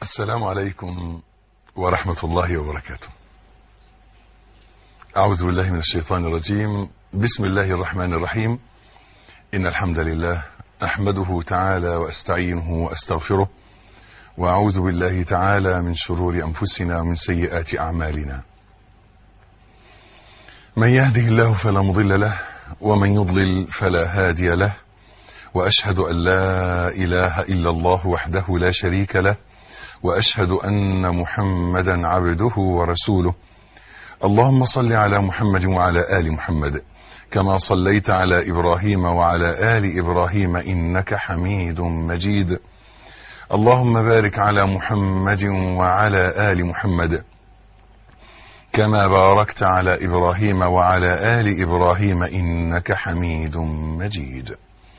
السلام عليكم ورحمة الله وبركاته أعوذ بالله من الشيطان الرجيم بسم الله الرحمن الرحيم إن الحمد لله أحمده تعالى وأستعينه وأستغفره وأعوذ بالله تعالى من شرور أنفسنا ومن سيئات أعمالنا من يهده الله فلا مضل له ومن يضلل فلا هادي له وأشهد أن لا إله إلا الله وحده لا شريك له وأشهد أن محمدا عبده ورسوله اللهم صل على محمد وعلى آل محمد كما صليت على إبراهيم وعلى آل إبراهيم إنك حميد مجيد اللهم بارك على محمد وعلى آل محمد كما باركت على إبراهيم وعلى آل إبراهيم إنك حميد مجيد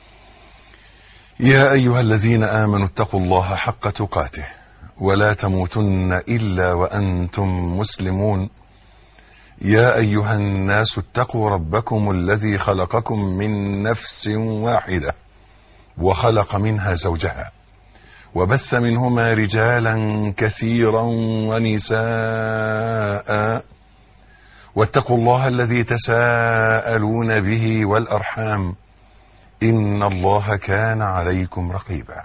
يا أيها الذين آمنوا اتقوا الله حق تقاته ولا تموتن إلا وأنتم مسلمون يا أيها الناس اتقوا ربكم الذي خلقكم من نفس واحدة وخلق منها زوجها وبث منهما رجالا كثيرا ونساء واتقوا الله الذي تساءلون به والأرحام إن الله كان عليكم رقيبا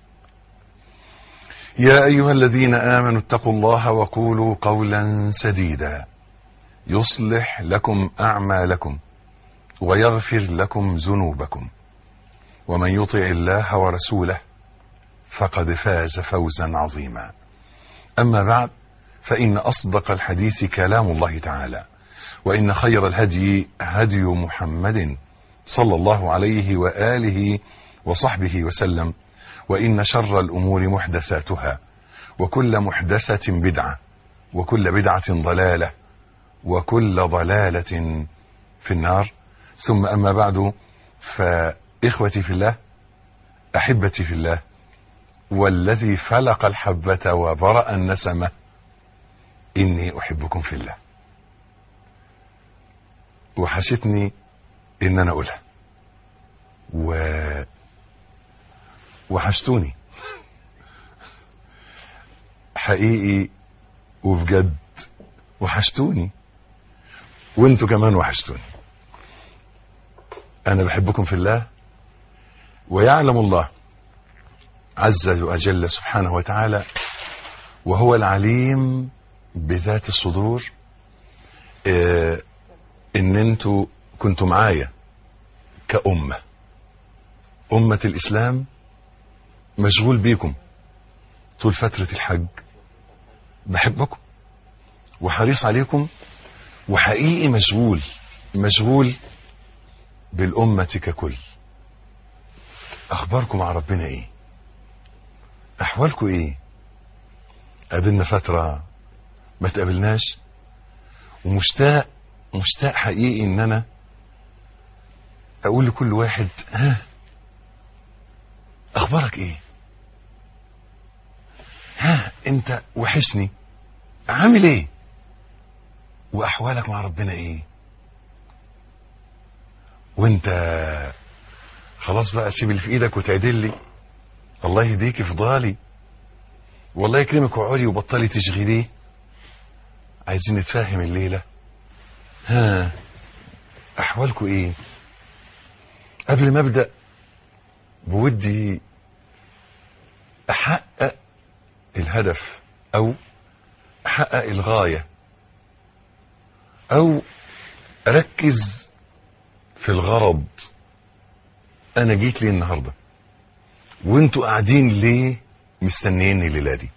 يا أيها الذين آمنوا اتقوا الله وقولوا قولا سديدا يصلح لكم أعمالكم ويغفر لكم ذنوبكم ومن يطع الله ورسوله فقد فاز فوزا عظيما أما بعد فإن أصدق الحديث كلام الله تعالى وإن خير الهدي هدي محمد صلى الله عليه وآله وصحبه وسلم وإن شر الأمور محدثاتها وكل محدثة بدعة وكل بدعة ضلالة وكل ضلالة في النار ثم أما بعد فإخوتي في الله أحبتي في الله والذي فلق الحبة وبرأ النسمة إني أحبكم في الله وحشتني إن أنا أقولها و وحشتوني حقيقي وبجد وحشتوني وانتوا كمان وحشتوني انا بحبكم في الله ويعلم الله عز وجل سبحانه وتعالى وهو العليم بذات الصدور اه ان انتوا كنتوا معايا كأمة أمة الإسلام مشغول بيكم طول فترة الحج بحبكم وحريص عليكم وحقيقي مشغول مشغول بالأمة ككل أخباركم مع ربنا إيه أحوالكم إيه قابلنا فترة ما تقابلناش ومشتاق مشتاق حقيقي إن أنا أقول لكل واحد ها أخبارك إيه ها أنت وحشني عامل إيه وأحوالك مع ربنا إيه وأنت خلاص بقى سيب اللي في إيدك وتعدل لي الله يهديك افضالي والله يكرمك وعولي وبطلي تشغليه عايزين نتفاهم الليلة ها أحوالكم إيه قبل ما أبدأ بودي أحقق الهدف أو أحقق الغاية أو أركز في الغرض أنا جيت ليه النهاردة وانتوا قاعدين ليه مستنيني الليلة دي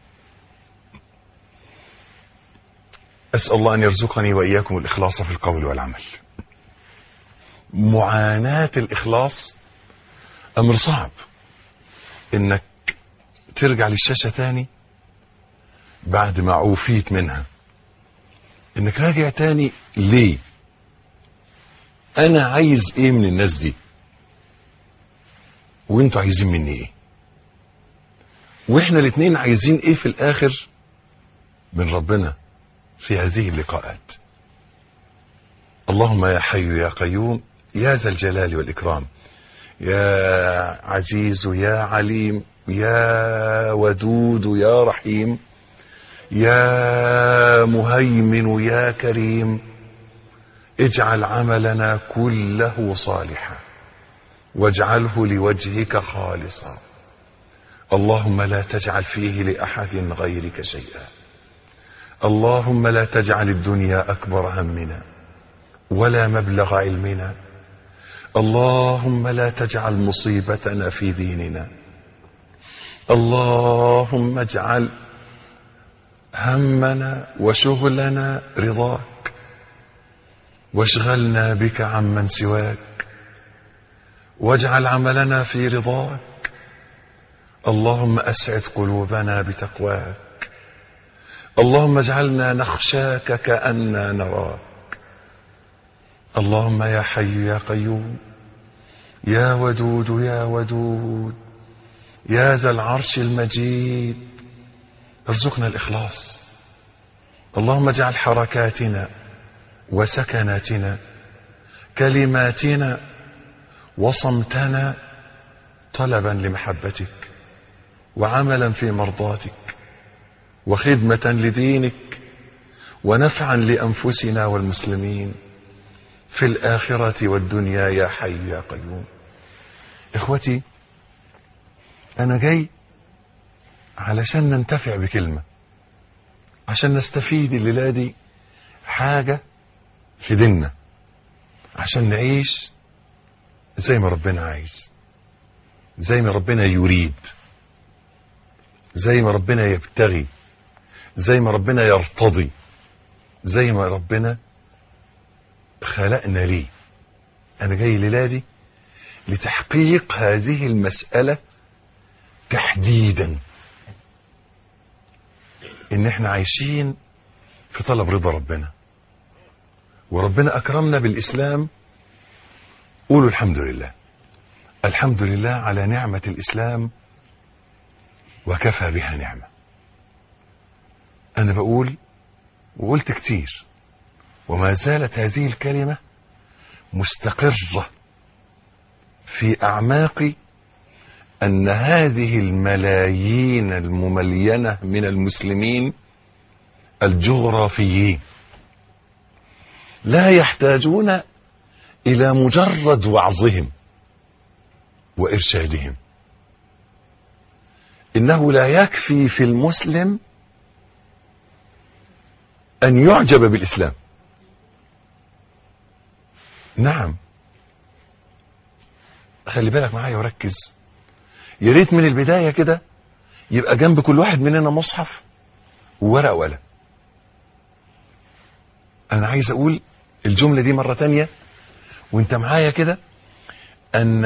أسأل الله أن يرزقني وإياكم الإخلاص في القول والعمل معاناة الإخلاص أمر صعب إنك ترجع للشاشة تاني بعد ما عوفيت منها إنك راجع تاني ليه أنا عايز إيه من الناس دي وانتوا عايزين مني إيه واحنا الاتنين عايزين ايه في الاخر من ربنا في هذه اللقاءات اللهم يا حي يا قيوم يا ذا الجلال والإكرام يا عزيز يا عليم يا ودود يا رحيم يا مهيمن يا كريم اجعل عملنا كله صالحا واجعله لوجهك خالصا اللهم لا تجعل فيه لاحد غيرك شيئا اللهم لا تجعل الدنيا اكبر همنا ولا مبلغ علمنا اللهم لا تجعل مصيبتنا في ديننا اللهم اجعل همنا وشغلنا رضاك واشغلنا بك عمن سواك واجعل عملنا في رضاك اللهم اسعد قلوبنا بتقواك اللهم اجعلنا نخشاك كأننا نراك اللهم يا حي يا قيوم يا ودود يا ودود يا ذا العرش المجيد ارزقنا الإخلاص اللهم اجعل حركاتنا وسكناتنا كلماتنا وصمتنا طلبا لمحبتك وعملا في مرضاتك وخدمة لدينك ونفعا لأنفسنا والمسلمين في الآخرة والدنيا يا حي يا قيوم إخوتي أنا جاي علشان ننتفع بكلمة عشان نستفيد الليلة دي حاجة في ديننا عشان نعيش زي ما ربنا عايز زي ما ربنا يريد زي ما ربنا يبتغي زي ما ربنا يرتضي زي ما ربنا خلقنا ليه انا جاي ليلادي لتحقيق هذه المسألة تحديدا ان احنا عايشين في طلب رضا ربنا وربنا اكرمنا بالاسلام قولوا الحمد لله الحمد لله على نعمة الاسلام وكفى بها نعمة انا بقول وقلت كتير وما زالت هذه الكلمة مستقرة في أعماقي أن هذه الملايين المملينة من المسلمين الجغرافيين لا يحتاجون إلى مجرد وعظهم وإرشادهم إنه لا يكفي في المسلم أن يعجب بالإسلام نعم خلي بالك معايا وركز يا ريت من البدايه كده يبقى جنب كل واحد مننا مصحف وورقه وقلم انا عايز اقول الجمله دي مره تانية وانت معايا كده ان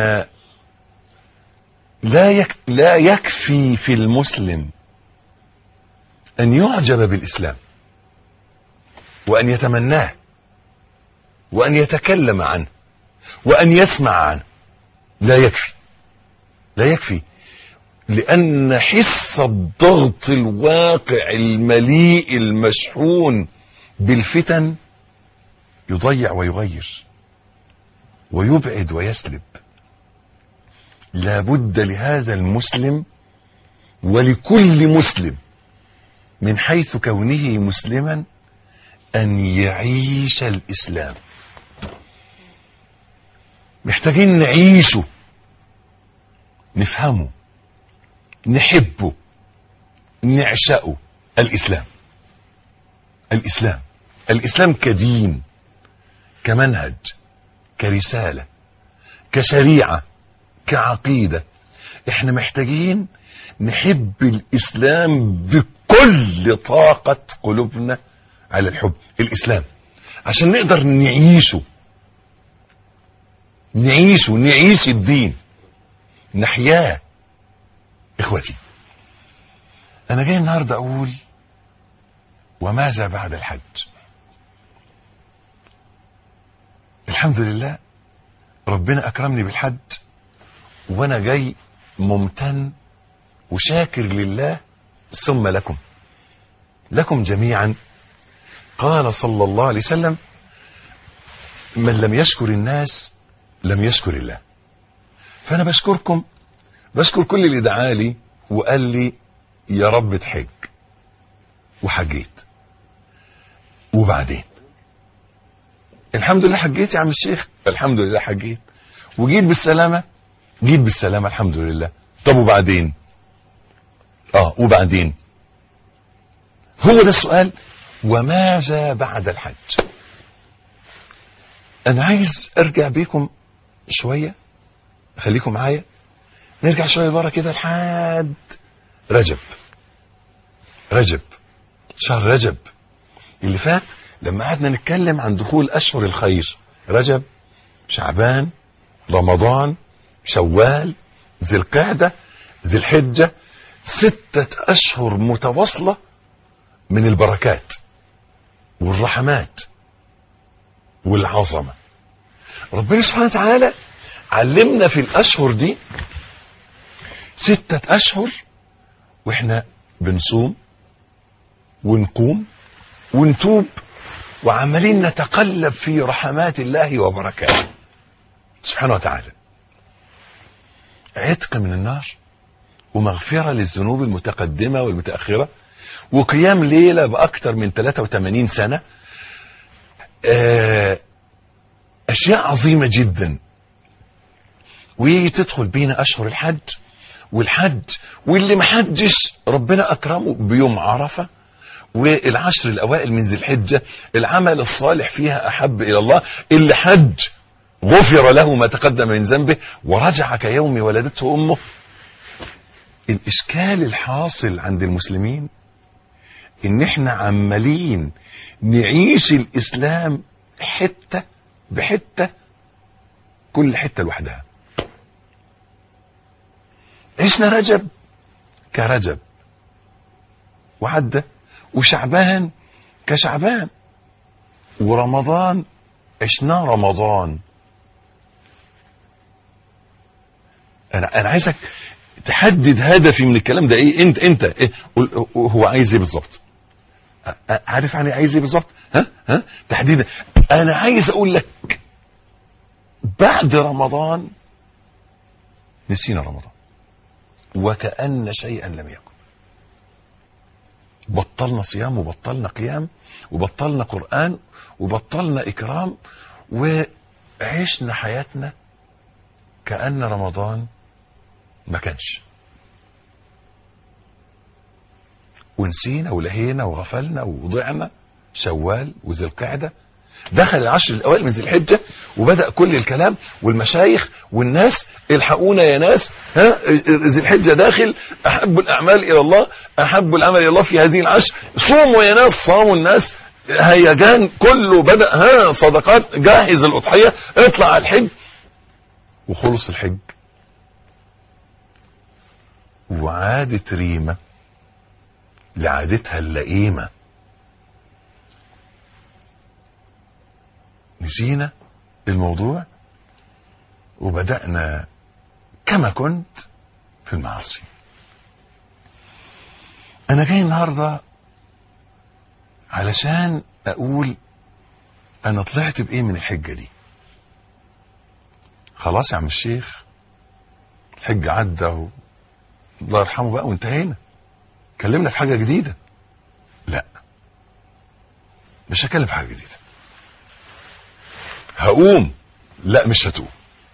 لا يك لا يكفي في المسلم ان يعجب بالاسلام وان يتمناه وأن يتكلم عنه وأن يسمع عنه لا يكفي لا يكفي لأن حس الضغط الواقع المليء المشحون بالفتن يضيع ويغير ويبعد ويسلب لا بد لهذا المسلم ولكل مسلم من حيث كونه مسلما أن يعيش الإسلام محتاجين نعيشه نفهمه نحبه نعشقه الإسلام الإسلام الإسلام كدين كمنهج كرسالة كشريعة كعقيدة احنا محتاجين نحب الإسلام بكل طاقة قلوبنا على الحب الإسلام عشان نقدر نعيشه نعيشه نعيش الدين نحياه إخوتي أنا جاي النهاردة أقول وماذا بعد الحج الحمد لله ربنا أكرمني بالحج وأنا جاي ممتن وشاكر لله ثم لكم لكم جميعا قال صلى الله عليه وسلم من لم يشكر الناس لم يشكر الله فانا بشكركم بشكر كل اللي دعالي وقال لي يا رب تحج وحجيت وبعدين الحمد لله حجيت يا عم الشيخ الحمد لله حجيت وجيت بالسلامة جيت بالسلامة الحمد لله طب وبعدين اه وبعدين هو ده السؤال وماذا بعد الحج انا عايز ارجع بيكم شوية خليكم معايا نرجع شوية لورا كده لحد رجب رجب شهر رجب اللي فات لما قعدنا نتكلم عن دخول اشهر الخير رجب شعبان رمضان شوال ذي القعدة ذي الحجة ستة أشهر متواصلة من البركات والرحمات والعظمة ربنا سبحانه وتعالى علمنا في الأشهر دي ستة أشهر وإحنا بنصوم ونقوم ونتوب وعمالين نتقلب في رحمات الله وبركاته سبحانه وتعالى عتق من النار ومغفرة للذنوب المتقدمة والمتأخرة وقيام ليلة بأكثر من 83 سنة آه، أشياء عظيمة جدا ويجي تدخل بينا أشهر الحج والحج واللي ما حجش ربنا أكرمه بيوم عرفة والعشر الأوائل من ذي الحجة العمل الصالح فيها أحب إلى الله اللي حج غفر له ما تقدم من ذنبه ورجع كيوم ولدته أمه الإشكال الحاصل عند المسلمين إن إحنا عمالين نعيش الإسلام حتة بحتة كل حتة لوحدها عشنا رجب كرجب وعدى وشعبان كشعبان ورمضان عشناه رمضان انا انا عايزك تحدد هدفي من الكلام ده ايه انت انت إيه؟ قول- هو عايز ايه بالظبط أ- أ- عارف يعني عايز ايه بالظبط ها ها تحديدا انا عايز اقول لك بعد رمضان نسينا رمضان وكأن شيئا لم يكن بطلنا صيام وبطلنا قيام وبطلنا قرآن وبطلنا إكرام وعشنا حياتنا كأن رمضان ما كانش ونسينا ولهينا وغفلنا وضعنا شوال وذي القعدة دخل العشر الأوائل من ذي الحجة وبدأ كل الكلام والمشايخ والناس الحقونا يا ناس ها ذي الحجة داخل أحب الأعمال إلى الله أحب العمل إلى الله في هذه العشر صوموا يا ناس صاموا الناس هيجان كله بدأ ها صدقات جاهز الأضحية اطلع على الحج وخلص الحج وعادت ريمة لعادتها اللئيمة نسينا الموضوع وبدأنا كما كنت في المعاصي أنا جاي النهاردة علشان أقول أنا طلعت بإيه من الحجة دي خلاص يا عم الشيخ الحج عدى و... الله يرحمه بقى وانتهينا كلمنا في حاجة جديدة لا مش هكلم في حاجة جديدة هقوم لا مش هتقوم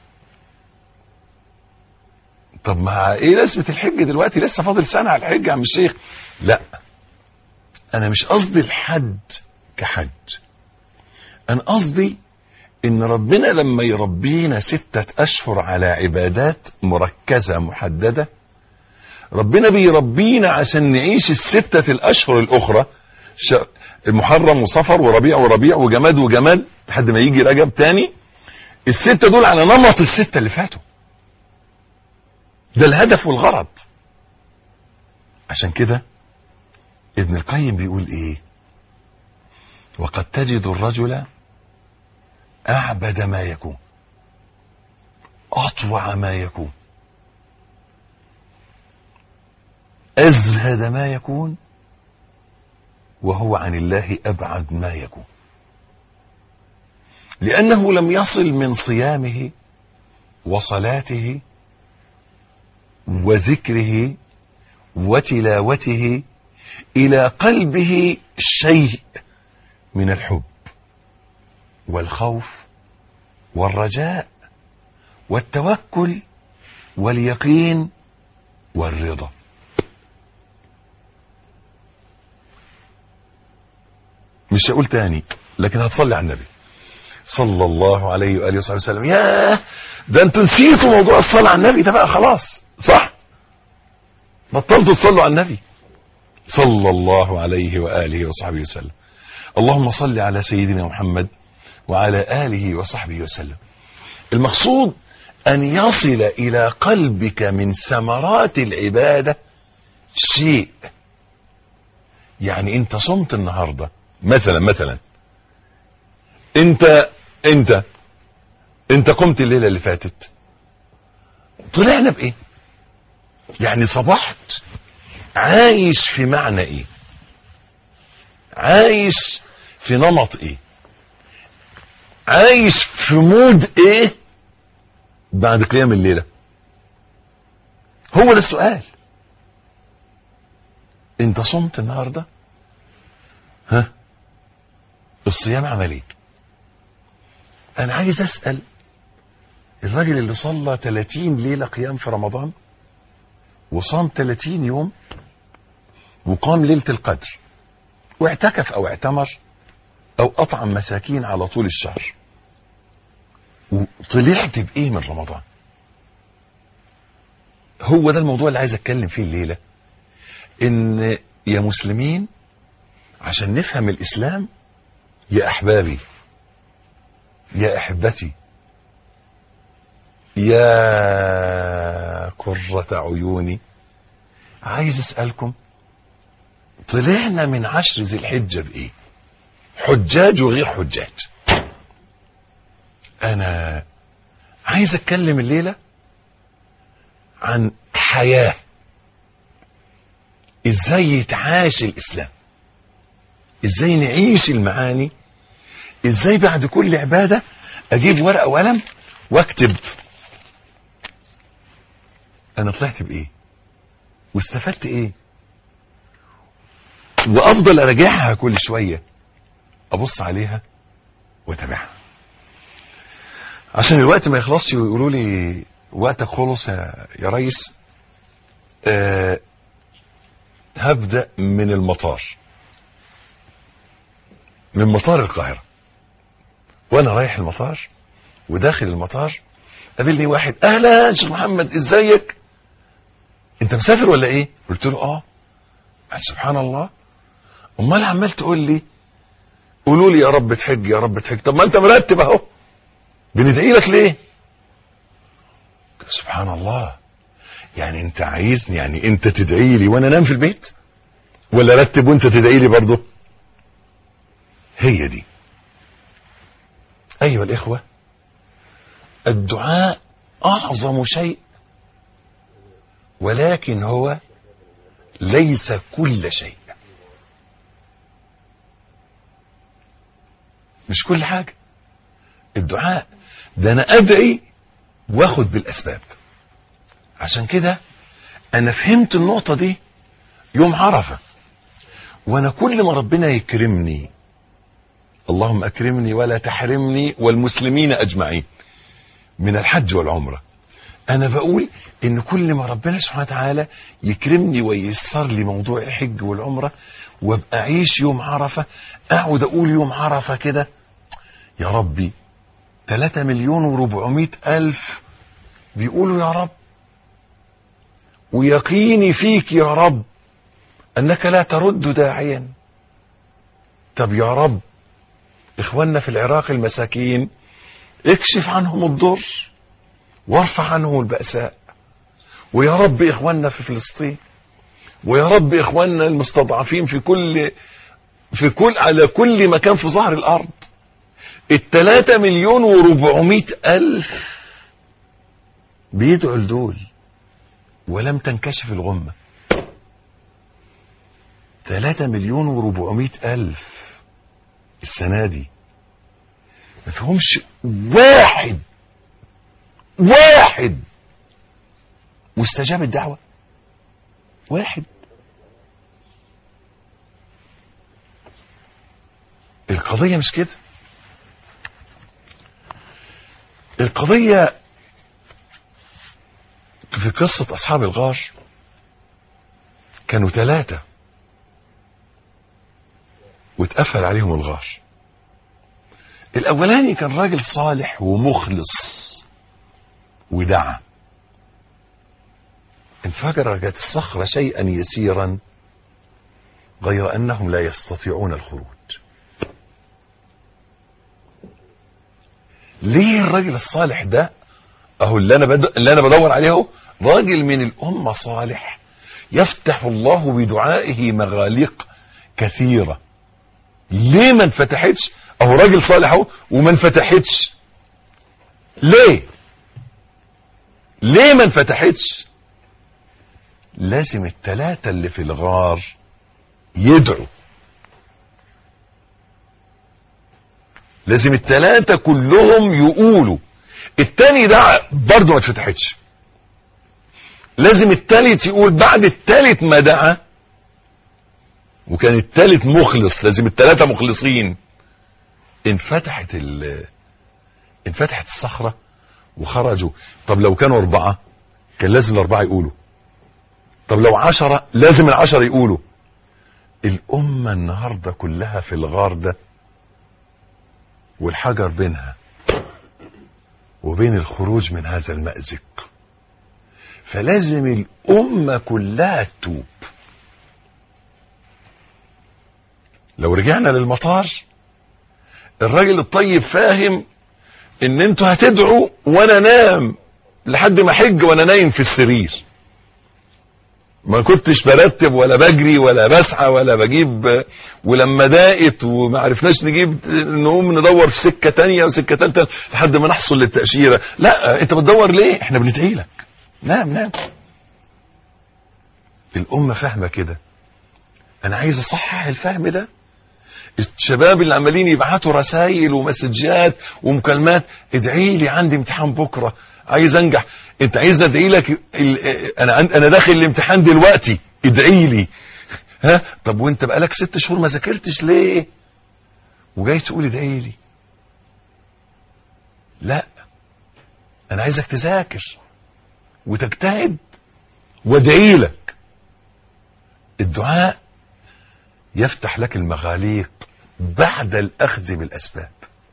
طب ما ايه لازمه الحج دلوقتي لسه فاضل سنه على الحج يا عم الشيخ لا انا مش قصدي الحج كحج انا قصدي ان ربنا لما يربينا ستة اشهر على عبادات مركزة محددة ربنا بيربينا عشان نعيش الستة الاشهر الاخرى ش... محرم وصفر وربيع وربيع وجماد وجماد لحد ما يجي رجب تاني الستة دول على نمط الستة اللي فاتوا ده الهدف والغرض عشان كده ابن القيم بيقول ايه وقد تجد الرجل اعبد ما يكون اطوع ما يكون ازهد ما يكون وهو عن الله ابعد ما يكون لانه لم يصل من صيامه وصلاته وذكره وتلاوته إلى قلبه شيء من الحب والخوف والرجاء والتوكل واليقين والرضا مش هقول تاني لكن هتصلي على النبي صلى الله عليه وآله وصحبه وسلم ياه ده انتوا نسيتوا موضوع الصلاة على النبي ده بقى خلاص صح بطلتوا تصلوا على النبي صلى الله عليه وآله وصحبه وسلم اللهم صل على سيدنا محمد وعلى آله وصحبه وسلم المقصود أن يصل إلى قلبك من ثمرات العبادة شيء يعني أنت صمت النهاردة مثلا مثلا أنت أنت أنت قمت الليلة اللي فاتت طلعنا بإيه يعني صبحت عايش في معنى إيه عايش في نمط إيه عايش في مود إيه بعد قيام الليلة هو ده السؤال انت صمت النهاردة ها الصيام عمل ايه انا عايز اسأل الراجل اللي صلى 30 ليلة قيام في رمضان وصام 30 يوم وقام ليلة القدر واعتكف او اعتمر او اطعم مساكين على طول الشهر وطلعت بايه من رمضان هو ده الموضوع اللي عايز اتكلم فيه الليله ان يا مسلمين عشان نفهم الاسلام يا احبابي يا احبتي يا قرة عيوني عايز اسألكم طلعنا من عشر ذي الحجة بايه حجاج وغير حجاج انا عايز اتكلم الليلة عن حياة ازاي يتعاش الاسلام ازاي نعيش المعاني ازاي بعد كل عبادة اجيب ورقة وقلم واكتب انا طلعت بايه واستفدت ايه وافضل اراجعها كل شوية ابص عليها واتابعها عشان الوقت ما يخلصش ويقولوا لي وقتك خلص يا, يا ريس أه هبدأ من المطار من مطار القاهرة وانا رايح المطار وداخل المطار قابلني واحد اهلا شيخ محمد ازيك انت مسافر ولا ايه قلت له اه قال سبحان الله امال عمال تقول لي قولوا لي يا رب تحج يا رب تحج طب ما انت مرتب اهو بندعي لك ليه سبحان الله يعني انت عايزني يعني انت تدعي لي وانا انام في البيت ولا رتب وانت تدعي لي برضه هي دي ايها الاخوه الدعاء اعظم شيء ولكن هو ليس كل شيء مش كل حاجه الدعاء ده انا ادعي واخد بالاسباب عشان كده انا فهمت النقطة دي يوم عرفة وانا كل ما ربنا يكرمني اللهم اكرمني ولا تحرمني والمسلمين اجمعين من الحج والعمرة انا بقول ان كل ما ربنا سبحانه وتعالى يكرمني وييسر لي موضوع الحج والعمرة وابقى اعيش يوم عرفة اقعد اقول يوم عرفة كده يا ربي 3 مليون وربعمائة ألف بيقولوا يا رب ويقيني فيك يا رب أنك لا ترد داعيا طب يا رب إخواننا في العراق المساكين اكشف عنهم الضر وارفع عنهم البأساء ويا رب إخواننا في فلسطين ويا رب إخواننا المستضعفين في كل في كل على كل مكان في ظهر الأرض التلاتة مليون وربعمائة ألف بيدعوا لدول ولم تنكشف الغمة تلاتة مليون وربعمائة ألف السنة دي ما فيهمش واحد واحد واستجاب الدعوة واحد القضية مش كده القضية في قصة أصحاب الغار كانوا ثلاثة واتقفل عليهم الغار الأولاني كان راجل صالح ومخلص ودعا انفجرت الصخرة شيئا يسيرا غير أنهم لا يستطيعون الخروج ليه الراجل الصالح ده اهو اللي انا بد... اللي انا بدور عليه اهو راجل من الامه صالح يفتح الله بدعائه مغاليق كثيره ليه ما انفتحتش اهو راجل صالح اهو وما انفتحتش ليه ليه ما انفتحتش لازم الثلاثه اللي في الغار يدعوا لازم الثلاثة كلهم يقولوا التاني دعا برضه ما اتفتحتش لازم التالت يقول بعد التالت ما دعا وكان التالت مخلص لازم الثلاثة مخلصين انفتحت ال انفتحت الصخرة وخرجوا طب لو كانوا أربعة كان لازم الأربعة يقولوا طب لو عشرة لازم العشرة يقولوا الأمة النهاردة كلها في الغار ده والحجر بينها وبين الخروج من هذا المأزق فلازم الأمة كلها تتوب لو رجعنا للمطار الراجل الطيب فاهم ان انتوا هتدعوا وانا نام لحد ما حج وانا نايم في السرير ما كنتش برتب ولا بجري ولا بسعى ولا بجيب ولما ضاقت وما عرفناش نجيب نقوم ندور في سكه تانية وسكه ثالثه لحد ما نحصل للتاشيره لا انت بتدور ليه احنا بندعي لك نام نام الامه فاهمه كده انا عايز اصحح الفهم ده الشباب اللي عمالين يبعتوا رسائل ومسجات ومكالمات ادعي لي عندي امتحان بكره عايز انجح انت عايزني ادعي لك ال... انا عند... انا داخل الامتحان دلوقتي ادعي لي ها طب وانت بقالك ست شهور ما ذاكرتش ليه وجاي تقول ادعي لي لا انا عايزك تذاكر وتجتهد وادعي لك الدعاء يفتح لك المغاليق بعد الاخذ بالاسباب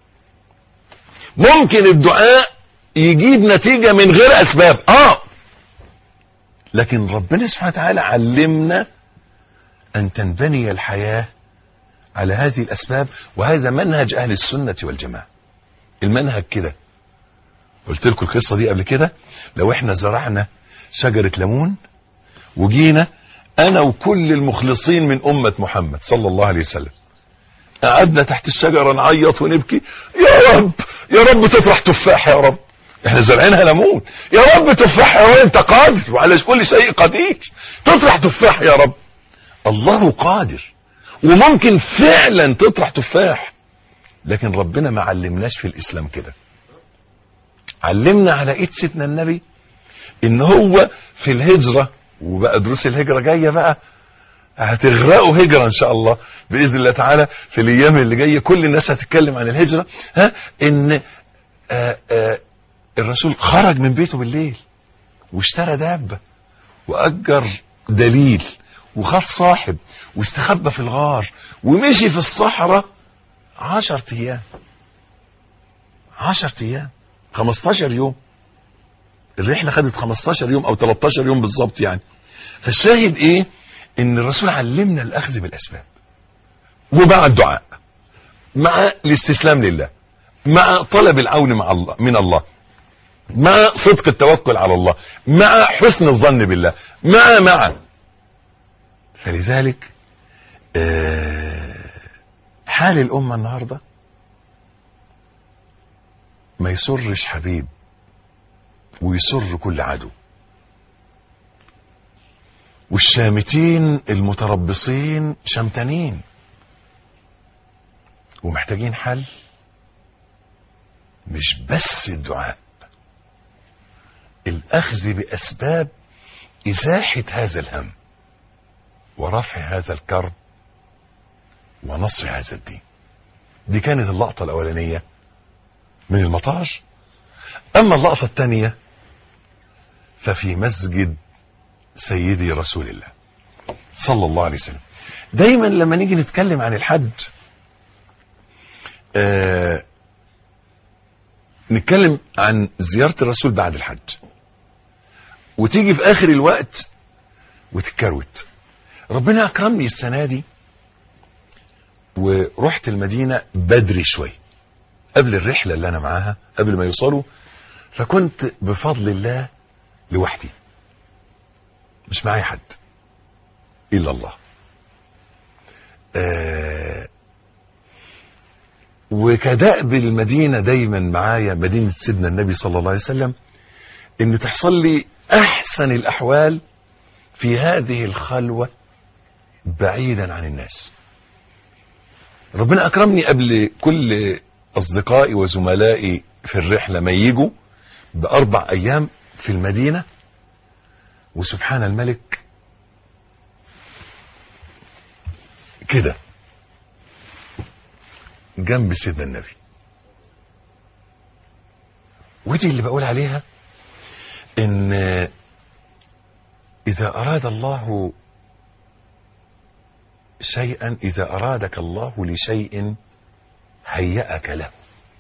ممكن الدعاء يجيب نتيجة من غير أسباب آه لكن ربنا سبحانه وتعالى علمنا أن تنبني الحياة على هذه الأسباب وهذا منهج أهل السنة والجماعة المنهج كده قلت لكم القصة دي قبل كده لو احنا زرعنا شجرة ليمون وجينا أنا وكل المخلصين من أمة محمد صلى الله عليه وسلم قعدنا تحت الشجرة نعيط ونبكي يا رب يا رب تطرح تفاح يا رب احنا زرعينها ليمون يا رب تفاح يا رب انت قادر وعلى كل شيء قدير تطرح تفاح يا رب الله قادر وممكن فعلا تطرح تفاح لكن ربنا ما علمناش في الاسلام كده علمنا على ايد سيدنا النبي ان هو في الهجرة وبقى دروس الهجرة جاية بقى هتغرقوا هجرة ان شاء الله باذن الله تعالى في الايام اللي جاية كل الناس هتتكلم عن الهجرة ها ان آآ آآ الرسول خرج من بيته بالليل واشترى دابة وأجر دليل وخد صاحب واستخبى في الغار ومشي في الصحراء عشر أيام عشر أيام 15 يوم الرحلة خدت 15 يوم أو 13 يوم بالظبط يعني فالشاهد إيه إن الرسول علمنا الأخذ بالأسباب ومع الدعاء مع الاستسلام لله مع طلب العون مع الله من الله مع صدق التوكل على الله مع حسن الظن بالله مع مع فلذلك حال الأمة النهاردة ما يسرش حبيب ويسر كل عدو والشامتين المتربصين شمتانين ومحتاجين حل مش بس الدعاء الأخذ بأسباب إزاحة هذا الهم ورفع هذا الكرب ونصر هذا الدين دي كانت اللقطة الأولانية من المطار أما اللقطة الثانية ففي مسجد سيدي رسول الله صلى الله عليه وسلم دايما لما نيجي نتكلم عن الحج آه نتكلم عن زيارة الرسول بعد الحج وتيجي في آخر الوقت وتتكروت ربنا أكرمني السنة دي ورحت المدينة بدري شوي قبل الرحلة اللي أنا معاها قبل ما يوصلوا فكنت بفضل الله لوحدي مش معايا حد إلا الله آه وكدأب المدينة دايما معايا مدينة سيدنا النبي صلى الله عليه وسلم ان تحصل لي احسن الاحوال في هذه الخلوة بعيدا عن الناس ربنا اكرمني قبل كل اصدقائي وزملائي في الرحلة ما يجوا باربع ايام في المدينة وسبحان الملك كده جنب سيدنا النبي ودي اللي بقول عليها ان اذا اراد الله شيئا اذا ارادك الله لشيء هيأك له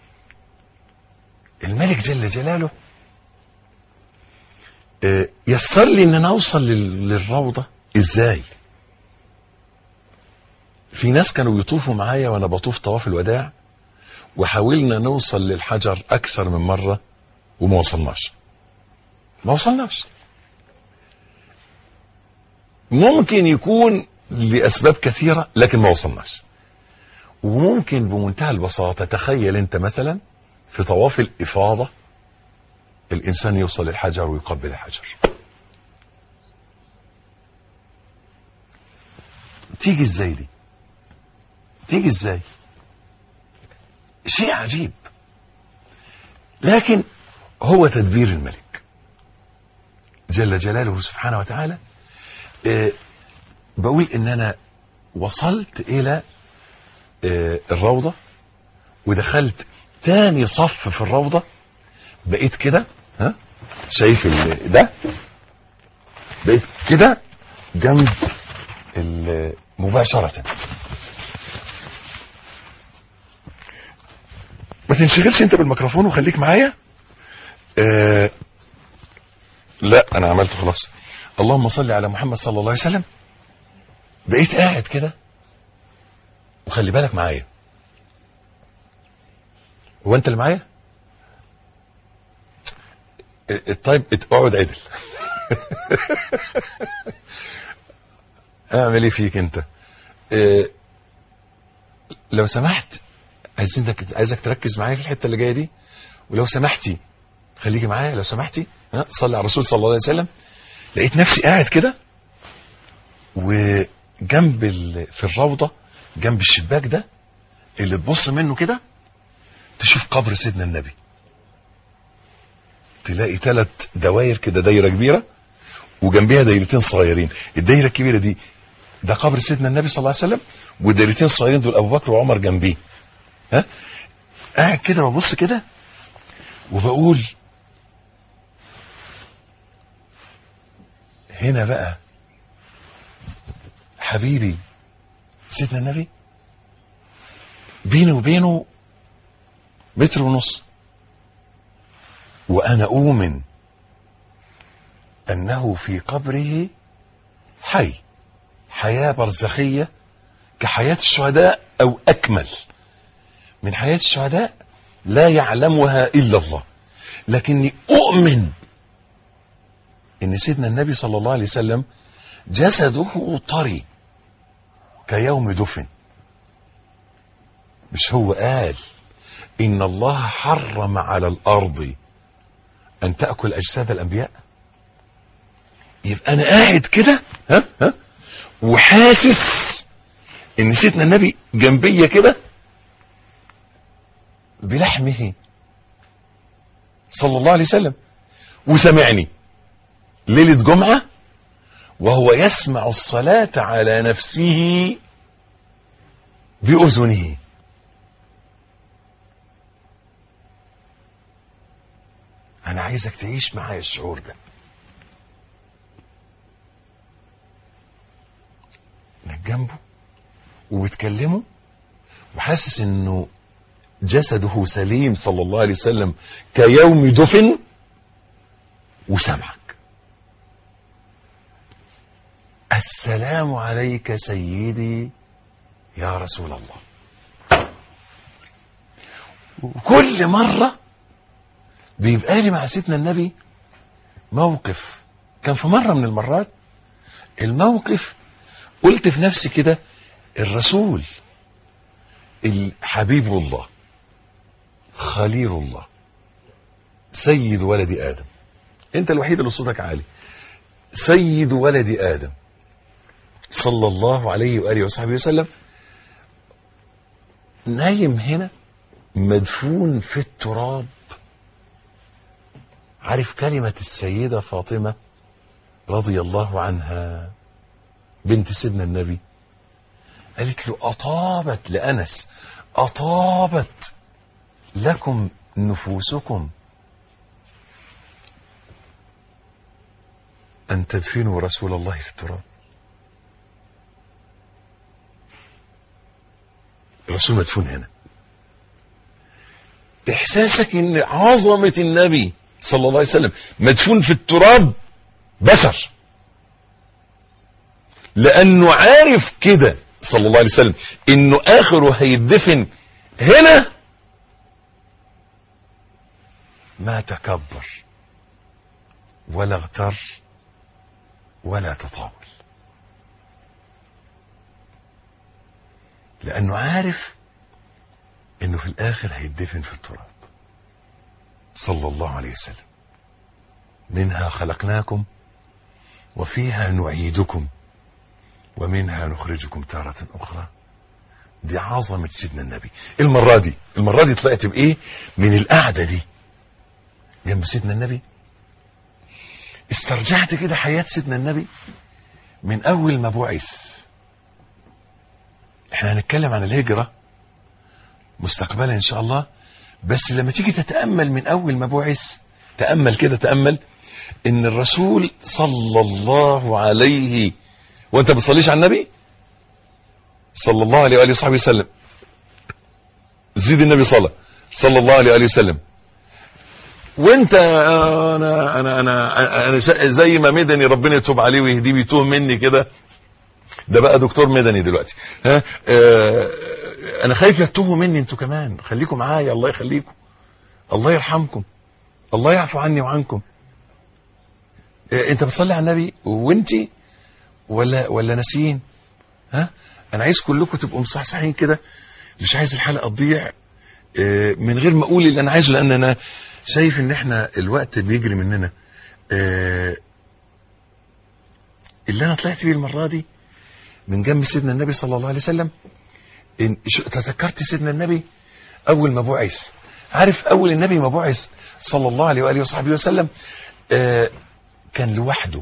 الملك جل جلاله آه، يسر لي ان انا اوصل لل- للروضه ازاي في ناس كانوا يطوفوا معايا وانا بطوف طواف الوداع وحاولنا نوصل للحجر اكثر من مره وما وصلناش ما وصلناش ممكن يكون لاسباب كثيره لكن ما وصلناش وممكن بمنتهى البساطه تخيل انت مثلا في طواف الافاضه الانسان يوصل للحجر ويقبل الحجر تيجي ازاي دي تيجي ازاي شيء عجيب لكن هو تدبير الملك جل جلاله سبحانه وتعالى آه، بقول ان انا وصلت الى آه، الروضة ودخلت تاني صف في الروضة بقيت كده ها شايف ال- ده بقيت كده جنب ال- مباشرة ما تنشغلش انت بالميكروفون وخليك معايا آه لا انا عملته خلاص اللهم صل على محمد صلى الله عليه وسلم بقيت قاعد كده وخلي بالك معايا هو انت اللي معايا اه، طيب ات- اقعد عدل اعمل ايه فيك انت اه، لو سمحت عايزينك عايزك تركز معايا في الحته اللي جايه دي ولو سمحتي خليكي معايا لو سمحتي ها صلي على الرسول صلى الله عليه وسلم لقيت نفسي قاعد كده وجنب ال... في الروضه جنب الشباك ده اللي تبص منه كده تشوف قبر سيدنا النبي تلاقي ثلاث دواير كده دايره كبيره وجنبها دايرتين صغيرين الدايره الكبيره دي ده قبر سيدنا النبي صلى الله عليه وسلم والدايرتين الصغيرين دول ابو بكر وعمر جنبيه ها قاعد كده ببص كده وبقول هنا بقى حبيبي سيدنا النبي بيني وبينه متر ونص وانا اؤمن انه في قبره حي حياه برزخيه كحياه الشهداء او اكمل من حياه الشهداء لا يعلمها الا الله لكني اؤمن ان سيدنا النبي صلى الله عليه وسلم جسده طري كيوم دفن مش هو قال ان الله حرم على الارض ان تاكل اجساد الانبياء يبقى انا قاعد كده ها ها وحاسس ان سيدنا النبي جنبيه كده بلحمه صلى الله عليه وسلم وسمعني ليلة جمعة وهو يسمع الصلاة على نفسه بأذنه أنا عايزك تعيش معايا الشعور ده انك جنبه وبتكلمه وحاسس انه جسده سليم صلى الله عليه وسلم كيوم دفن وسمعك السلام عليك سيدي يا رسول الله وكل مرة بيبقى لي مع سيدنا النبي موقف كان في مرة من المرات الموقف قلت في نفسي كده الرسول الحبيب الله خليل الله سيد ولد آدم انت الوحيد اللي صوتك عالي سيد ولد آدم صلى الله عليه وآله وصحبه وسلم نايم هنا مدفون في التراب عارف كلمة السيدة فاطمة رضي الله عنها بنت سيدنا النبي قالت له أطابت لأنس أطابت لكم نفوسكم أن تدفنوا رسول الله في التراب الرسول مدفون هنا إحساسك إن عظمة النبي صلى الله عليه وسلم مدفون في التراب بشر لأنه عارف كده صلى الله عليه وسلم إنه آخره هيدفن هنا ما تكبر ولا اغتر ولا تطاول لأنه عارف إنه في الآخر هيدفن في التراب صلى الله عليه وسلم منها خلقناكم وفيها نعيدكم ومنها نخرجكم تارة أخرى دي عظمة سيدنا النبي المرة دي المرة دي طلعت بإيه من القعدة دي جنب سيدنا النبي استرجعت كده حياة سيدنا النبي من أول ما بعث احنا هنتكلم عن الهجرة مستقبلا إن شاء الله بس لما تيجي تتأمل من أول ما بعث تأمل كده تأمل إن الرسول صلى الله عليه وأنت بتصليش على النبي صلى الله عليه وآله وصحبه وسلم زيد النبي صلى صلى الله عليه وآله وسلم وانت انا انا انا انا زي ما مدني ربنا يتوب عليه ويهديه ويتوه مني كده ده بقى دكتور مدني دلوقتي ها اه انا خايف يتوهوا مني انتوا كمان خليكم معايا الله يخليكم الله يرحمكم الله يعفو عني وعنكم اه انت بتصلي على النبي وانت ولا ولا ناسيين ها انا عايز كلكم تبقوا مصحصحين كده مش عايز الحلقه تضيع اه من غير ما اقول اللي انا عايزه لان انا شايف ان احنا الوقت بيجري مننا اه اللي انا طلعت بيه المره دي من جنب سيدنا النبي صلى الله عليه وسلم إن تذكرت سيدنا النبي اول ما بعث عارف اول النبي ما بعث صلى الله عليه واله وصحبه وسلم اه كان لوحده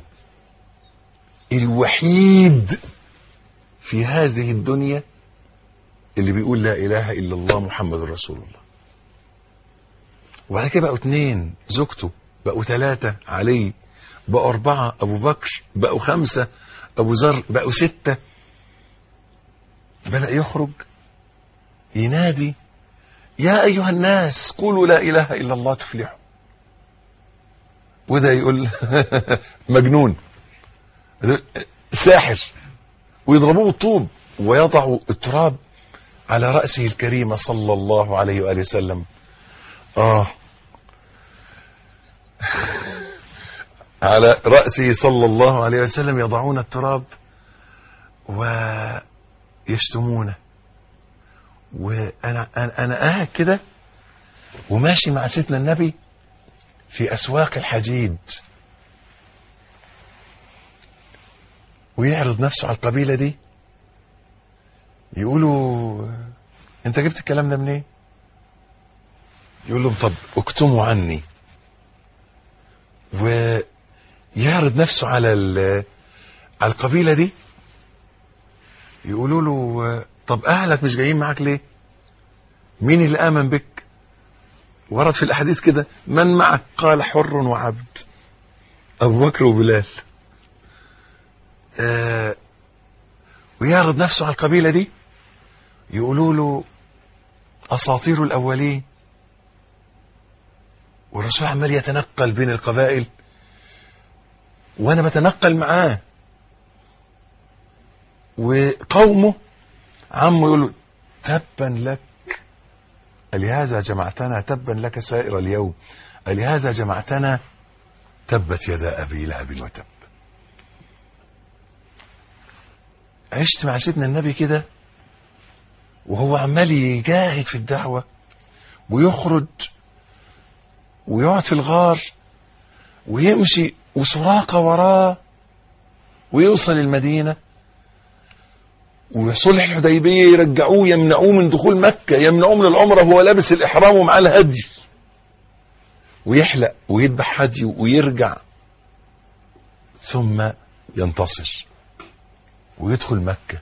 الوحيد في هذه الدنيا اللي بيقول لا اله الا الله محمد رسول الله وبعد كده بقوا اثنين زوجته بقوا ثلاثة علي بقوا أربعة أبو بكر بقوا خمسة أبو ذر بقوا ستة بدأ يخرج ينادي يا أيها الناس قولوا لا إله إلا الله تفلحوا وده يقول مجنون ساحر ويضربوه بالطوب ويضع التراب على رأسه الكريمة صلى الله عليه وآله وسلم آه على رأسه صلى الله عليه وسلم يضعون التراب ويشتمونه وأنا أنا, أنا قاعد كده وماشي مع سيدنا النبي في أسواق الحديد ويعرض نفسه على القبيلة دي يقولوا انت جبت الكلام ده منين إيه؟ يقول لهم طب اكتموا عني ويعرض نفسه على على القبيلة دي يقولوا له طب أهلك مش جايين معاك ليه مين اللي آمن بك ورد في الأحاديث كده من معك قال حر وعبد أبو بكر وبلال آه ويعرض نفسه على القبيلة دي يقولوا له أساطير الأولين والرسول عمال يتنقل بين القبائل وأنا بتنقل معاه وقومه عمه يقول له تبا لك ألهذا جمعتنا تبا لك سائر اليوم ألهذا جمعتنا تبت يدا أبي لهب وتب عشت مع سيدنا النبي كده وهو عمال يجاهد في الدعوة ويخرج ويقعد في الغار ويمشي وسراقة وراه ويوصل المدينة وصلح الحديبية يرجعوه يمنعوه من دخول مكة يمنعوه من العمرة وهو لابس الإحرام ومعاه الهدي ويحلق ويذبح هدي ويرجع ثم ينتصر ويدخل مكة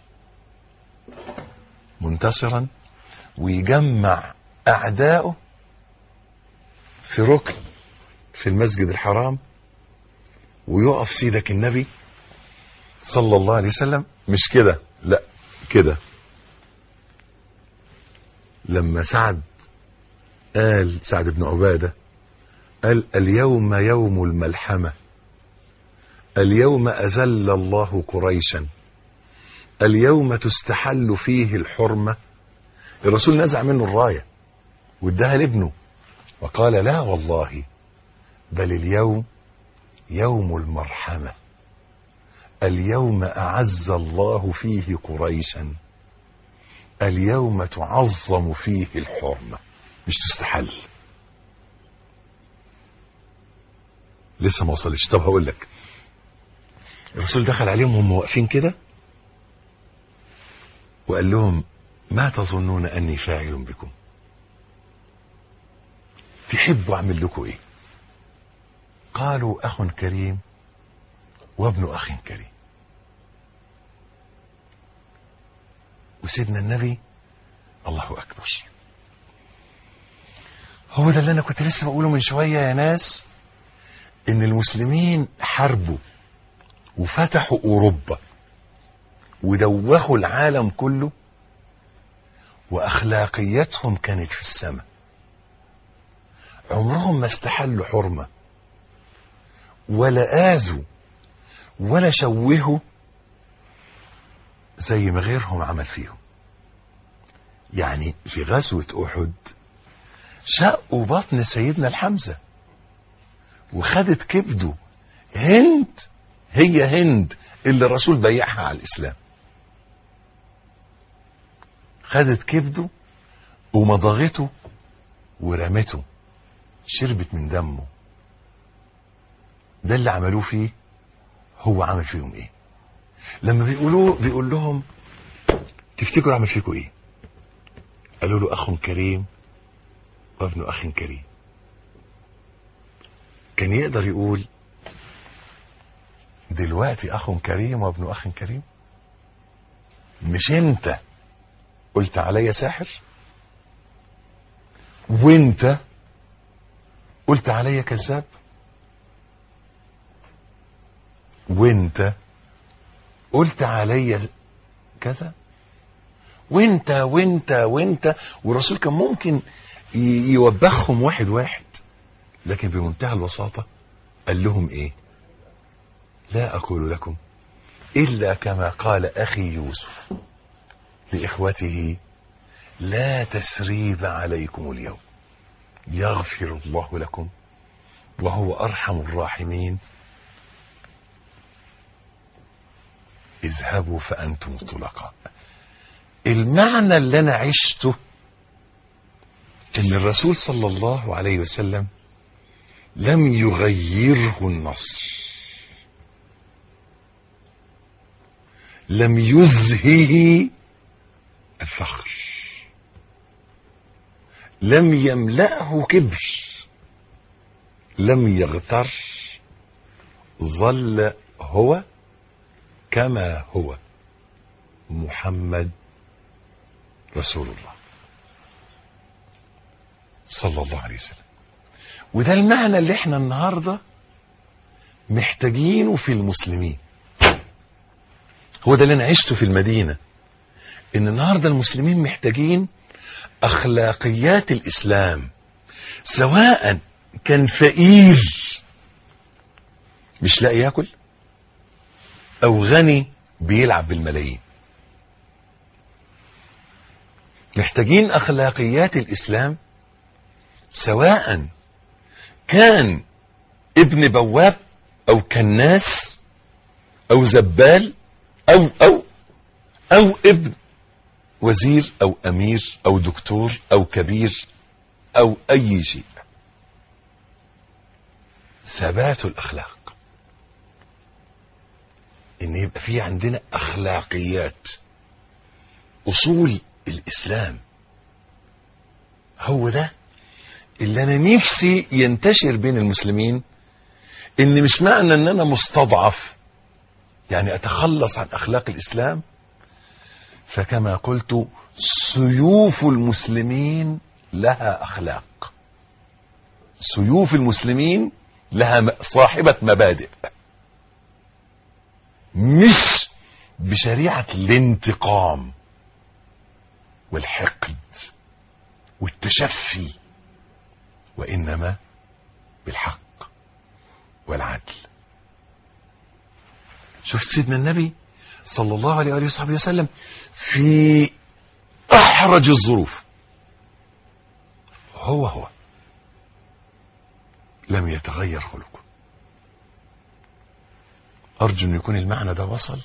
منتصرا ويجمع أعدائه في ركن في المسجد الحرام ويقف سيدك النبي صلى الله عليه وسلم مش كده لا كده لما سعد قال سعد بن عبادة قال اليوم يوم الملحمة اليوم أذل الله قريشا اليوم تستحل فيه الحرمة الرسول نزع منه الراية واداها لابنه وقال لا والله بل اليوم يوم المرحمة اليوم أعز الله فيه قريشا اليوم تعظم فيه الحرمة مش تستحل لسه ما وصلش طب هقول لك الرسول دخل عليهم وهم واقفين كده وقال لهم ما تظنون أني فاعل بكم تحبوا أعمل لكم إيه قالوا أخ كريم وابن أخ كريم وسيدنا النبي الله أكبر هو ده اللي أنا كنت لسه بقوله من شوية يا ناس إن المسلمين حاربوا وفتحوا أوروبا ودوخوا العالم كله وأخلاقيتهم كانت في السماء عمرهم ما استحلوا حرمة ولا آذوا ولا شوهوا زي ما غيرهم عمل فيهم يعني في غزوة أحد شقوا بطن سيدنا الحمزة وخدت كبده هند هي هند اللي الرسول بيعها على الإسلام خدت كبده ومضغته ورمته شربت من دمه ده اللي عملوه فيه هو عمل فيهم ايه لما بيقولوا بيقول لهم تفتكروا عمل فيكم ايه قالوا له اخ كريم وابن اخ كريم كان يقدر يقول دلوقتي اخ كريم وابن اخ كريم مش انت قلت عليا ساحر وانت قلت عليا كذاب وانت قلت عليا كذا وانت وانت وانت والرسول كان ممكن يوبخهم واحد واحد لكن بمنتهى البساطة قال لهم ايه لا اقول لكم الا كما قال اخي يوسف لاخوته لا تسريب عليكم اليوم يغفر الله لكم وهو ارحم الراحمين اذهبوا فأنتم طلقاء المعنى اللي أنا عشته إن الرسول صلى الله عليه وسلم لم يغيره النصر لم يزهه الفخر لم يملأه كبر لم يغتر ظل هو كما هو محمد رسول الله صلى الله عليه وسلم وده المعنى اللي احنا النهارده محتاجينه في المسلمين هو ده اللي انا عشته في المدينه ان النهارده المسلمين محتاجين اخلاقيات الاسلام سواء كان فقير مش لاقي ياكل او غني بيلعب بالملايين محتاجين اخلاقيات الاسلام سواء كان ابن بواب او كناس او زبال او او او ابن وزير او امير او دكتور او كبير او اي شيء ثبات الاخلاق ان يبقى في عندنا اخلاقيات اصول الاسلام هو ده اللي انا نفسي ينتشر بين المسلمين ان مش معنى ان انا مستضعف يعني اتخلص عن اخلاق الاسلام فكما قلت سيوف المسلمين لها اخلاق سيوف المسلمين لها م- صاحبة مبادئ مش بشريعة الانتقام والحقد والتشفي وإنما بالحق والعدل شوف سيدنا النبي صلى الله عليه وآله وصحبه وسلم في أحرج الظروف هو هو لم يتغير خلقه أرجو أن يكون المعنى ده وصل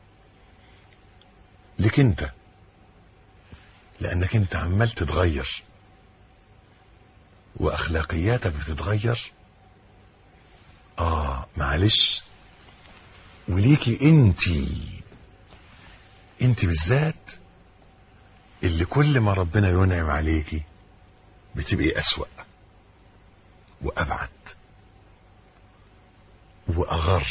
لك أنت لأنك أنت عمال تتغير وأخلاقياتك بتتغير آه معلش وليكي أنت أنت بالذات اللي كل ما ربنا ينعم عليكي بتبقي أسوأ وأبعد وأغر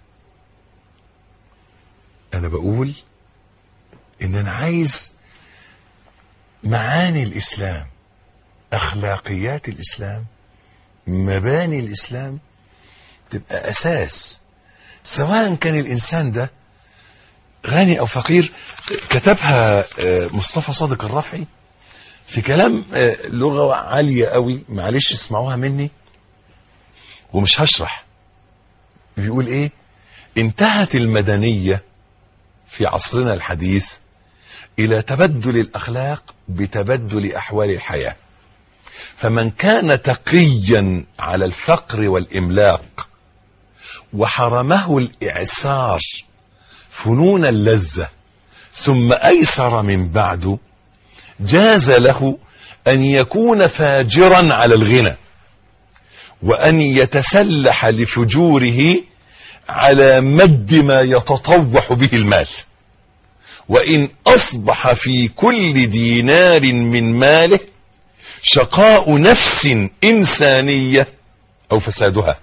أنا بقول إن أنا عايز معاني الإسلام أخلاقيات الإسلام مباني الإسلام تبقى أساس سواء كان الإنسان ده غني أو فقير كتبها آه، مصطفى صادق الرفعي في كلام آه، لغة عالية قوي معلش اسمعوها مني ومش هشرح بيقول ايه انتهت المدنية في عصرنا الحديث الى تبدل الاخلاق بتبدل احوال الحياة فمن كان تقيا على الفقر والاملاق وحرمه الاعسار فنون اللذة ثم ايسر من بعد جاز له ان يكون فاجرا على الغنى وان يتسلح لفجوره على مد ما يتطوح به المال وان اصبح في كل دينار من ماله شقاء نفس انسانيه او فسادها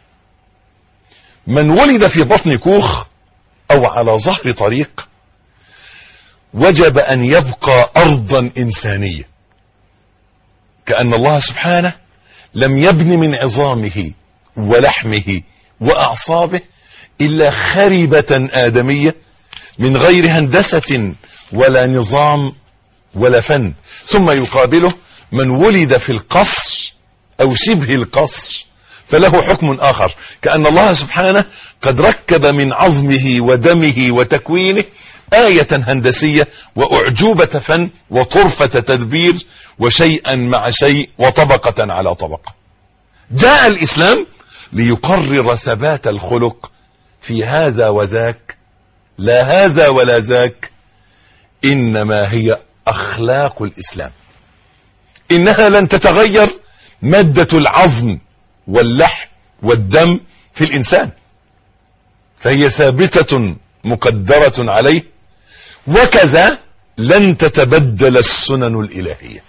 من ولد في بطن كوخ او على ظهر طريق وجب ان يبقى ارضا انسانيه كان الله سبحانه لم يبن من عظامه ولحمه واعصابه الا خربه ادميه من غير هندسه ولا نظام ولا فن ثم يقابله من ولد في القصر او شبه القصر فله حكم اخر كان الله سبحانه قد ركب من عظمه ودمه وتكوينه آية هندسية وأعجوبة فن وطرفة تدبير وشيئا مع شيء وطبقة على طبقة جاء الإسلام ليقرر ثبات الخلق في هذا وذاك لا هذا ولا ذاك إنما هي أخلاق الإسلام إنها لن تتغير مادة العظم واللحم والدم في الإنسان فهي ثابتة مقدرة عليه وكذا لن تتبدل السنن الإلهية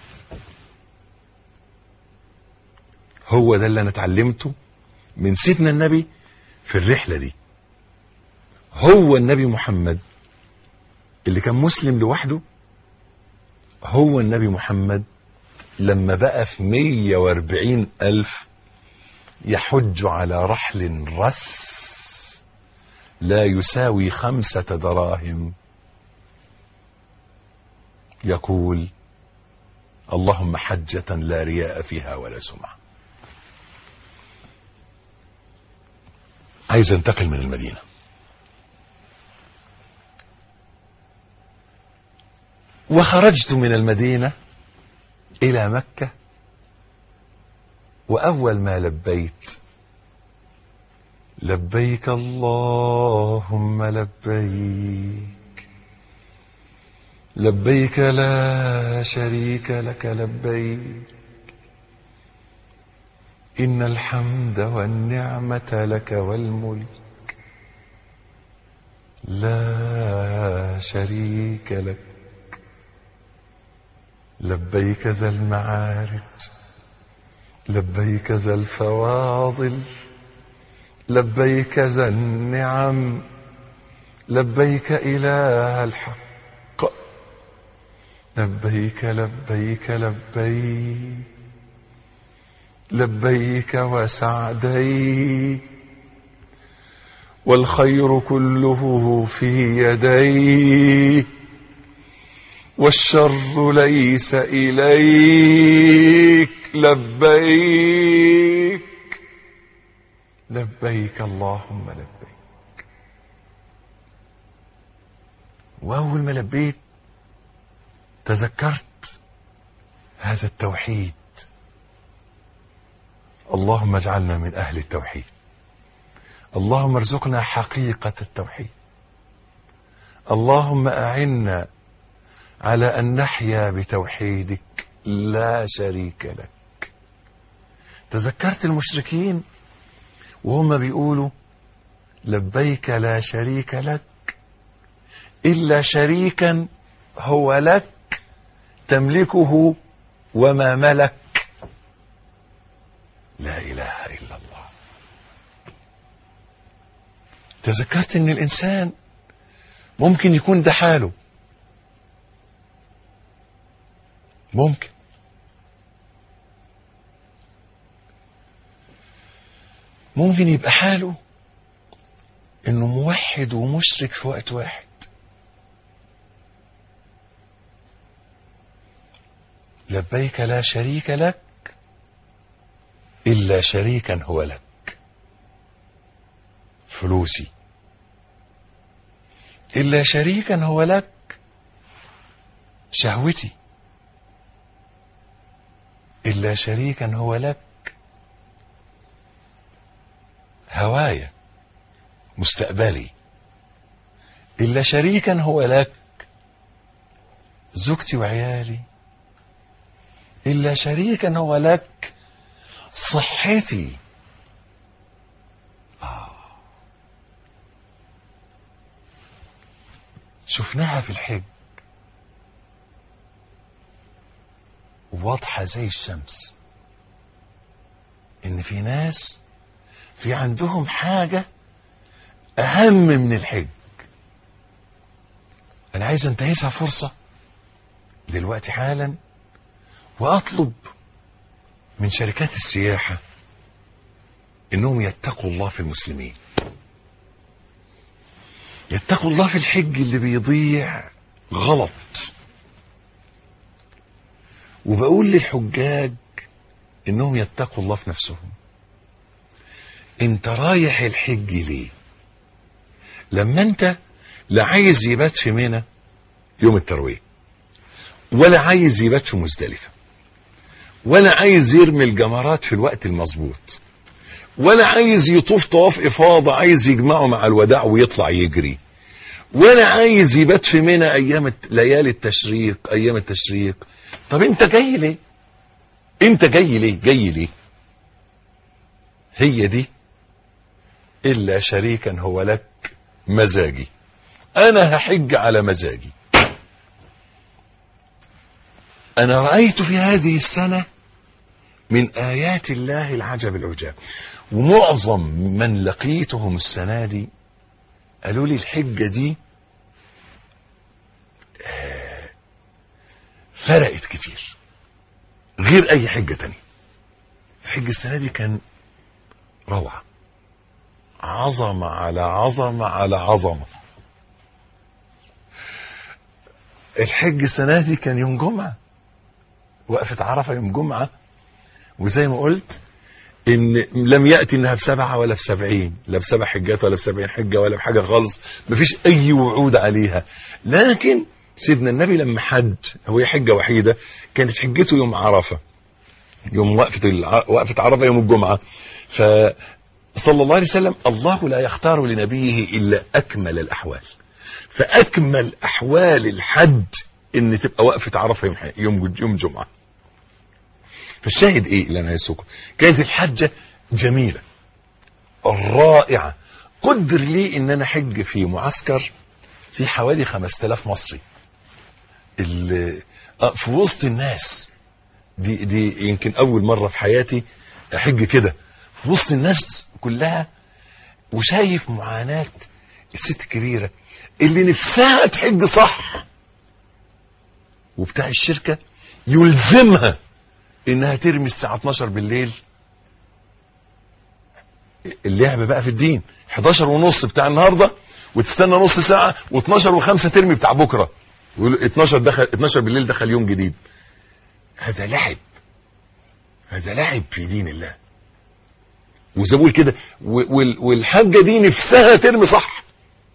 هو ده اللي أنا اتعلمته من سيدنا النبي في الرحلة دي هو النبي محمد اللي كان مسلم لوحده هو النبي محمد لما بقى في 140 ألف يحج على رحل رس لا يساوي خمسة دراهم يقول اللهم حجة لا رياء فيها ولا سمعة عايز انتقل من المدينة وخرجت من المدينة إلى مكة وأول ما لبيت لبيك اللهم لبيك لبيك لا شريك لك لبيك إن الحمد والنعمة لك والملك لا شريك لك لبيك ذا المعارج لبيك ذا الفواضل لبيك ذا النعم لبيك إله الحق لبيك لبيك لبيك لبيك وسعديك والخير كله في يديك والشر ليس إليك لبيك لبيك اللهم لبيك وأول ما لبيت تذكرت هذا التوحيد اللهم اجعلنا من أهل التوحيد اللهم ارزقنا حقيقة التوحيد اللهم أعنا على أن نحيا بتوحيدك لا شريك لك تذكرت المشركين وهم بيقولوا لبيك لا شريك لك إلا شريكا هو لك تملكه وما ملك لا إله إلا الله تذكرت ان الانسان ممكن يكون ده حاله ممكن ممكن يبقى حاله انه موحد ومشرك في وقت واحد لبيك لا شريك لك الا شريكا هو لك فلوسي الا شريكا هو لك شهوتي الا شريكا هو لك هوايا مستقبلي إلا شريكا هو لك زوجتي وعيالي إلا شريكا هو لك صحتي آه. شفناها في الحج واضحة زي الشمس إن في ناس في عندهم حاجة أهم من الحج أنا عايز أنتهزها فرصة دلوقتي حالا وأطلب من شركات السياحة إنهم يتقوا الله في المسلمين يتقوا الله في الحج اللي بيضيع غلط وبقول للحجاج إنهم يتقوا الله في نفسهم انت رايح الحج ليه لما انت لا عايز يبات في منى يوم التروية ولا عايز يبات في مزدلفة ولا عايز يرمي الجمرات في الوقت المظبوط ولا عايز يطوف طواف إفاضة عايز يجمعه مع الوداع ويطلع يجري ولا عايز يبات في منى أيام ليالي التشريق أيام التشريق طب أنت جاي ليه أنت جاي ليه جاي ليه هي دي إلا شريكا هو لك مزاجي أنا هحج على مزاجي أنا رأيت في هذه السنة من آيات الله العجب العجاب ومعظم من لقيتهم السنة دي قالوا لي الحجة دي آه، فرقت كتير غير أي حجة تانية الحج السنة دي كان روعة عظمة على عظمة على عظمة الحج السنة دي كان يوم جمعة وقفة عرفة يوم جمعة وزي ما قلت ان لم يأتي انها بسبعة ولا بسبعين لا بسبع حجات ولا بسبعين حجة ولا بحاجة خالص مفيش اي وعود عليها لكن سيدنا النبي لما حج هو حجة وحيدة كانت حجته يوم عرفة يوم وقفة الع... وقفة عرفة يوم الجمعة فصلى الله عليه وسلم الله لا يختار لنبيه إلا أكمل الأحوال فأكمل أحوال الحج إن تبقى وقفة عرفة يوم يوم يوم جمعة فالشاهد إيه اللي أنا يسوق كانت الحجة جميلة رائعة قدر لي إن أنا حج في معسكر في حوالي 5000 مصري اللي آه، في وسط الناس دي دي يمكن اول مره في حياتي احج كده في وسط الناس كلها وشايف معاناه الست الكبيره اللي نفسها تحج صح وبتاع الشركه يلزمها انها ترمي الساعه 12 بالليل اللعب بقى في الدين 11 ونص بتاع النهارده وتستنى نص ساعه و12 و5 ترمي بتاع بكره ويقول 12 دخل 12 بالليل دخل يوم جديد هذا لعب هذا لعب في دين الله وزي ما بقول كده و- وال- والحاجه دي نفسها ترمي صح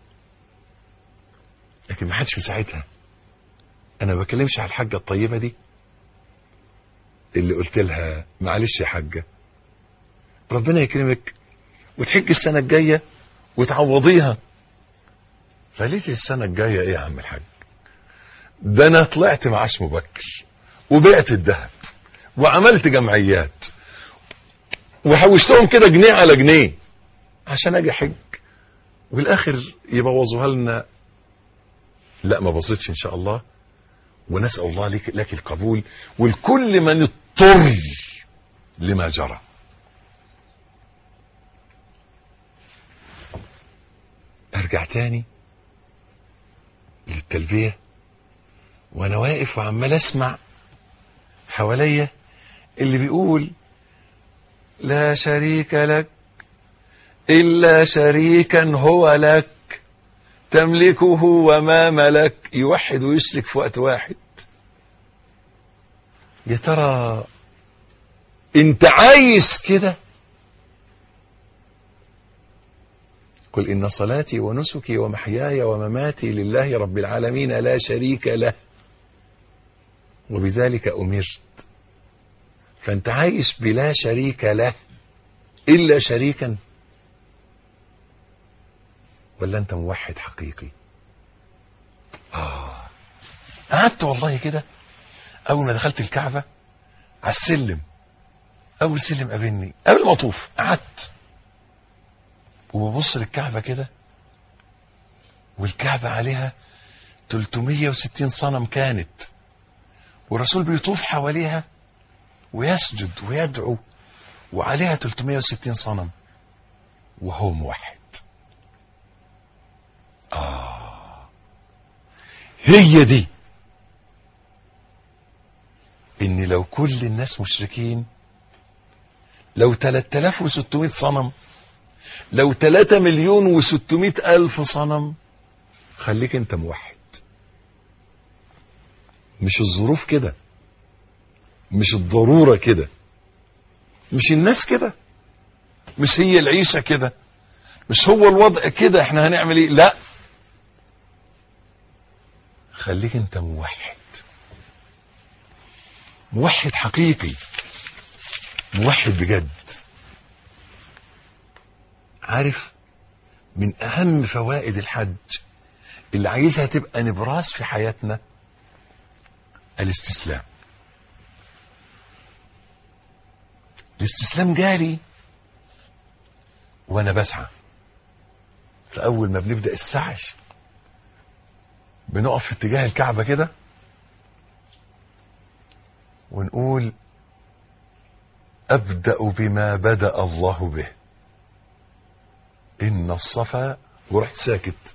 لكن ما حدش في ساعتها انا ما بكلمش على الحاجه الطيبه دي اللي قلت لها معلش يا حاجه ربنا يكرمك وتحج السنه الجايه وتعوضيها فليت لي السنه الجايه ايه يا عم الحاج ده انا طلعت معاش مبكر وبعت الذهب وعملت جمعيات وحوشتهم كده جنيه على جنيه عشان اجي حج والاخر يبوظوها لنا لا ما بصيتش ان شاء الله ونسال الله لك, لك القبول ولكل من اضطر لما جرى ارجع تاني للتلبيه وانا واقف وعمال اسمع حواليا اللي بيقول لا شريك لك الا شريكا هو لك تملكه وما ملك يوحد ويشرك في وقت واحد يا ترى انت عايز كده قل ان صلاتي ونسكي ومحياي ومماتي لله رب العالمين لا شريك له وبذلك امرت فانت عايش بلا شريك له الا شريكا ولا انت موحد حقيقي اه قعدت والله كده اول ما دخلت الكعبه على السلم اول سلم قابلني قبل ما اطوف قعدت وببص للكعبه كده والكعبه عليها 360 صنم كانت والرسول بيطوف حواليها ويسجد ويدعو وعليها 360 صنم وهو موحد آه هي دي إن لو كل الناس مشركين لو 3600 صنم لو 3 مليون و600 ألف صنم خليك أنت موحد مش الظروف كده مش الضرورة كده مش الناس كده مش هي العيشة كده مش هو الوضع كده احنا هنعمل ايه لا خليك انت موحد موحد حقيقي موحد بجد عارف من اهم فوائد الحج اللي عايزها تبقى نبراس في حياتنا الاستسلام الاستسلام جالي وانا بسعى فاول ما بنبدا السعي بنقف في اتجاه الكعبه كده ونقول ابدا بما بدا الله به ان الصفا ورحت ساكت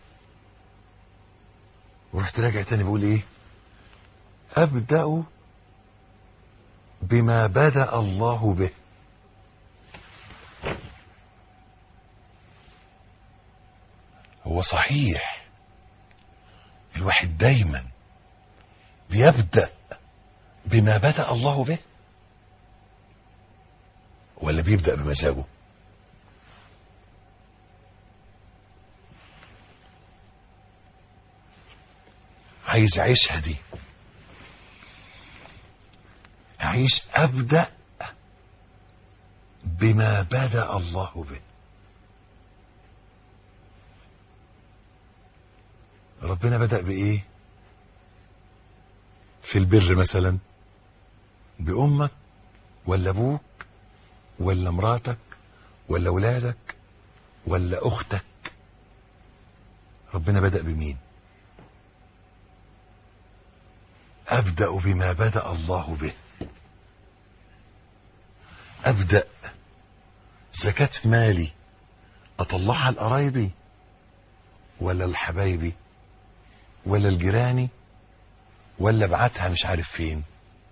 ورحت راجع تاني بقول ايه ابدا بما بدا الله به هو صحيح الواحد دايما بيبدا بما بدا الله به ولا بيبدا بمزاجه عايز اعيشها دي اعيش ابدا بما بدا الله به ربنا بدا بايه في البر مثلا بامك ولا ابوك ولا مراتك ولا اولادك ولا اختك ربنا بدا بمين ابدا بما بدا الله به ابدا زكاه مالي اطلعها لقرايبي ولا لحبايبي ولا الجيراني ولا ابعتها مش عارف فين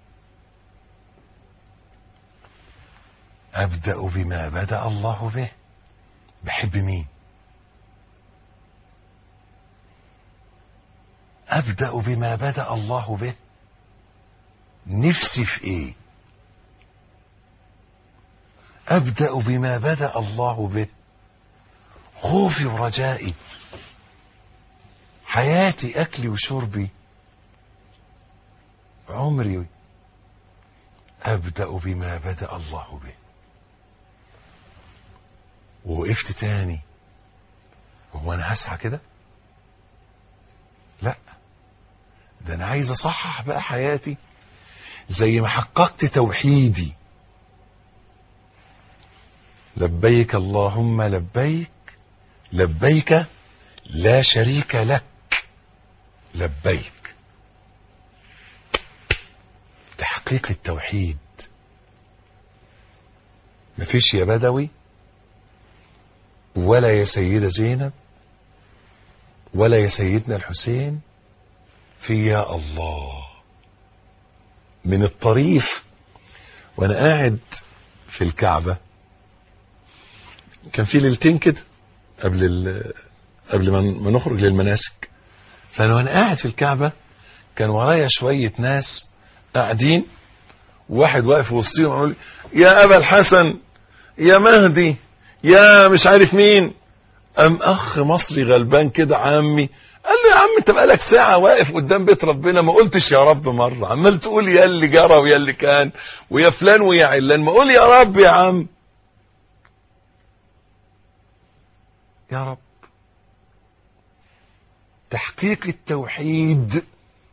ابدا بما بدا الله به بحب مين ابدا بما بدا الله به نفسي في ايه ابدا بما بدا الله به خوفي ورجائي حياتي اكلي وشربي عمري ابدا بما بدا الله به ووقفت تاني هو انا هسعى كده لا ده انا عايز اصحح بقى حياتي زي ما حققت توحيدي لبيك اللهم لبيك لبيك لا شريك لك لبيك تحقيق التوحيد مفيش يا بدوي ولا يا سيدة زينب ولا يا سيدنا الحسين في يا الله من الطريف وانا قاعد في الكعبة كان في ليلتين كده قبل ال... قبل ما ما نخرج للمناسك فانا وانا قاعد في الكعبة كان ورايا شوية ناس قاعدين واحد واقف وسطيهم يقول يا ابا الحسن يا مهدي يا مش عارف مين ام اخ مصري غلبان كده عمي قال له يا عم انت بقالك ساعة واقف قدام بيت ربنا ما قلتش يا رب مرة عمال تقول يا اللي جرى ويا اللي كان ويا فلان ويا علان ما قول يا رب يا عم يا رب تحقيق التوحيد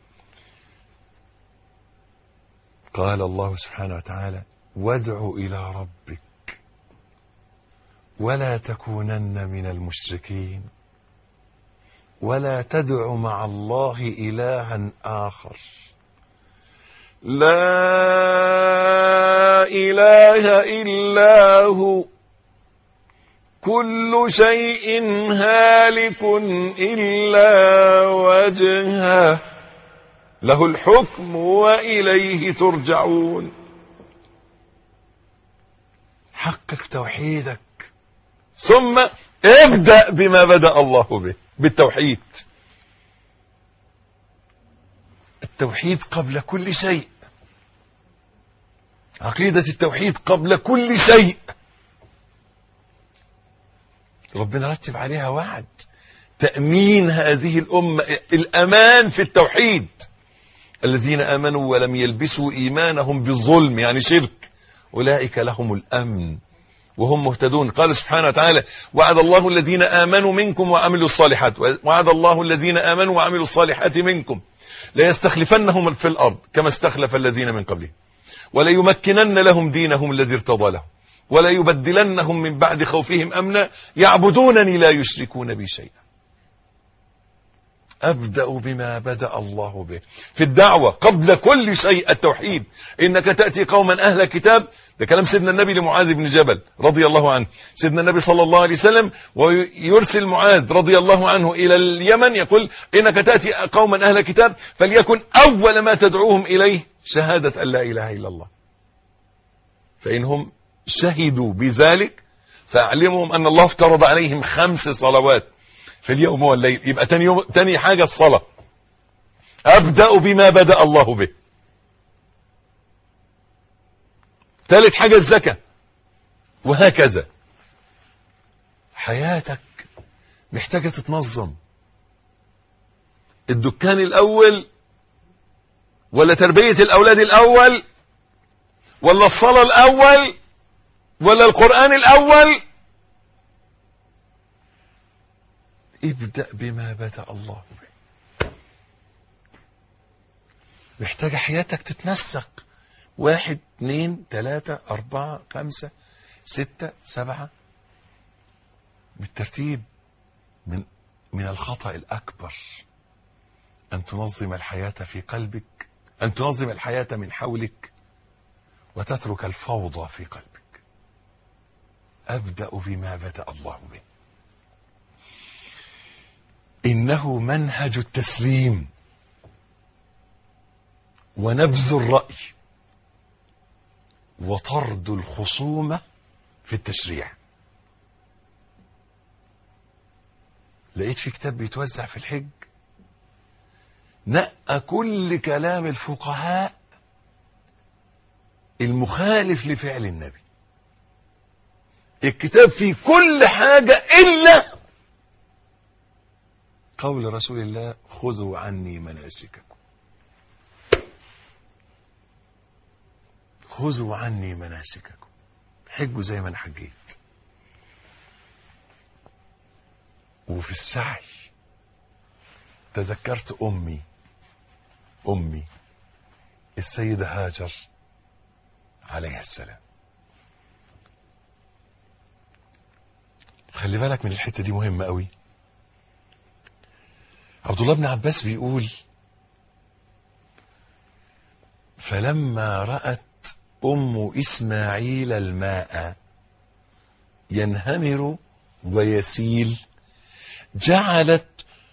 قال الله سبحانه وتعالى وادع إلى ربك ولا تكونن من المشركين ولا تدع مع الله إلها آخر لا إله إلا هو كل شيء هالك إلا وجهه له الحكم وإليه ترجعون حقق توحيدك ثم ابدأ بما بدأ الله به بالتوحيد التوحيد قبل كل شيء عقيدة التوحيد قبل كل شيء ربنا رتب عليها وعد تأمين هذه الأمة الأمان في التوحيد الذين آمنوا ولم يلبسوا إيمانهم بالظلم يعني شرك أولئك لهم الأمن وهم مهتدون قال سبحانه وتعالى وعد الله الذين آمنوا منكم وعملوا الصالحات وعد الله الذين آمنوا وعملوا الصالحات منكم ليستخلفنهم في الأرض كما استخلف الذين من قبلهم وليمكنن لهم دينهم الذي ارتضى لهم ولا يبدلنهم من بعد خوفهم أمنا يعبدونني لا يشركون بي شيئا أبدأ بما بدأ الله به في الدعوة قبل كل شيء التوحيد إنك تأتي قوما أهل كتاب ده كلام سيدنا النبي لمعاذ بن جبل رضي الله عنه سيدنا النبي صلى الله عليه وسلم ويرسل معاذ رضي الله عنه إلى اليمن يقول إنك تأتي قوما أهل كتاب فليكن أول ما تدعوهم إليه شهادة أن لا إله إلا الله فإنهم شهدوا بذلك فأعلمهم أن الله افترض عليهم خمس صلوات في اليوم والليل يبقى تاني, يوم تاني حاجة الصلاة أبدأ بما بدأ الله به ثالث حاجة الزكاة وهكذا حياتك محتاجة تتنظم الدكان الأول ولا تربية الأولاد الأول ولا الصلاة الأول ولا القرآن الأول ابدأ بما بدأ الله به محتاجة حياتك تتنسق واحد اثنين ثلاثة أربعة خمسة ستة سبعة بالترتيب من من الخطأ الأكبر أن تنظم الحياة في قلبك أن تنظم الحياة من حولك وتترك الفوضى في قلبك أبدأ بما بدأ الله به إنه منهج التسليم ونبذ الرأي وطرد الخصومة في التشريع لقيت في كتاب بيتوزع في الحج نقى كل كلام الفقهاء المخالف لفعل النبي الكتاب فيه كل حاجة إلا قول رسول الله خذوا عني مناسككم خذوا عني مناسككم حجوا زي ما انا حجيت وفي السعي تذكرت امي امي السيده هاجر عليها السلام خلي بالك من الحته دي مهمه قوي عبد الله بن عباس بيقول فلما رأت أم إسماعيل الماء ينهمر ويسيل جعلت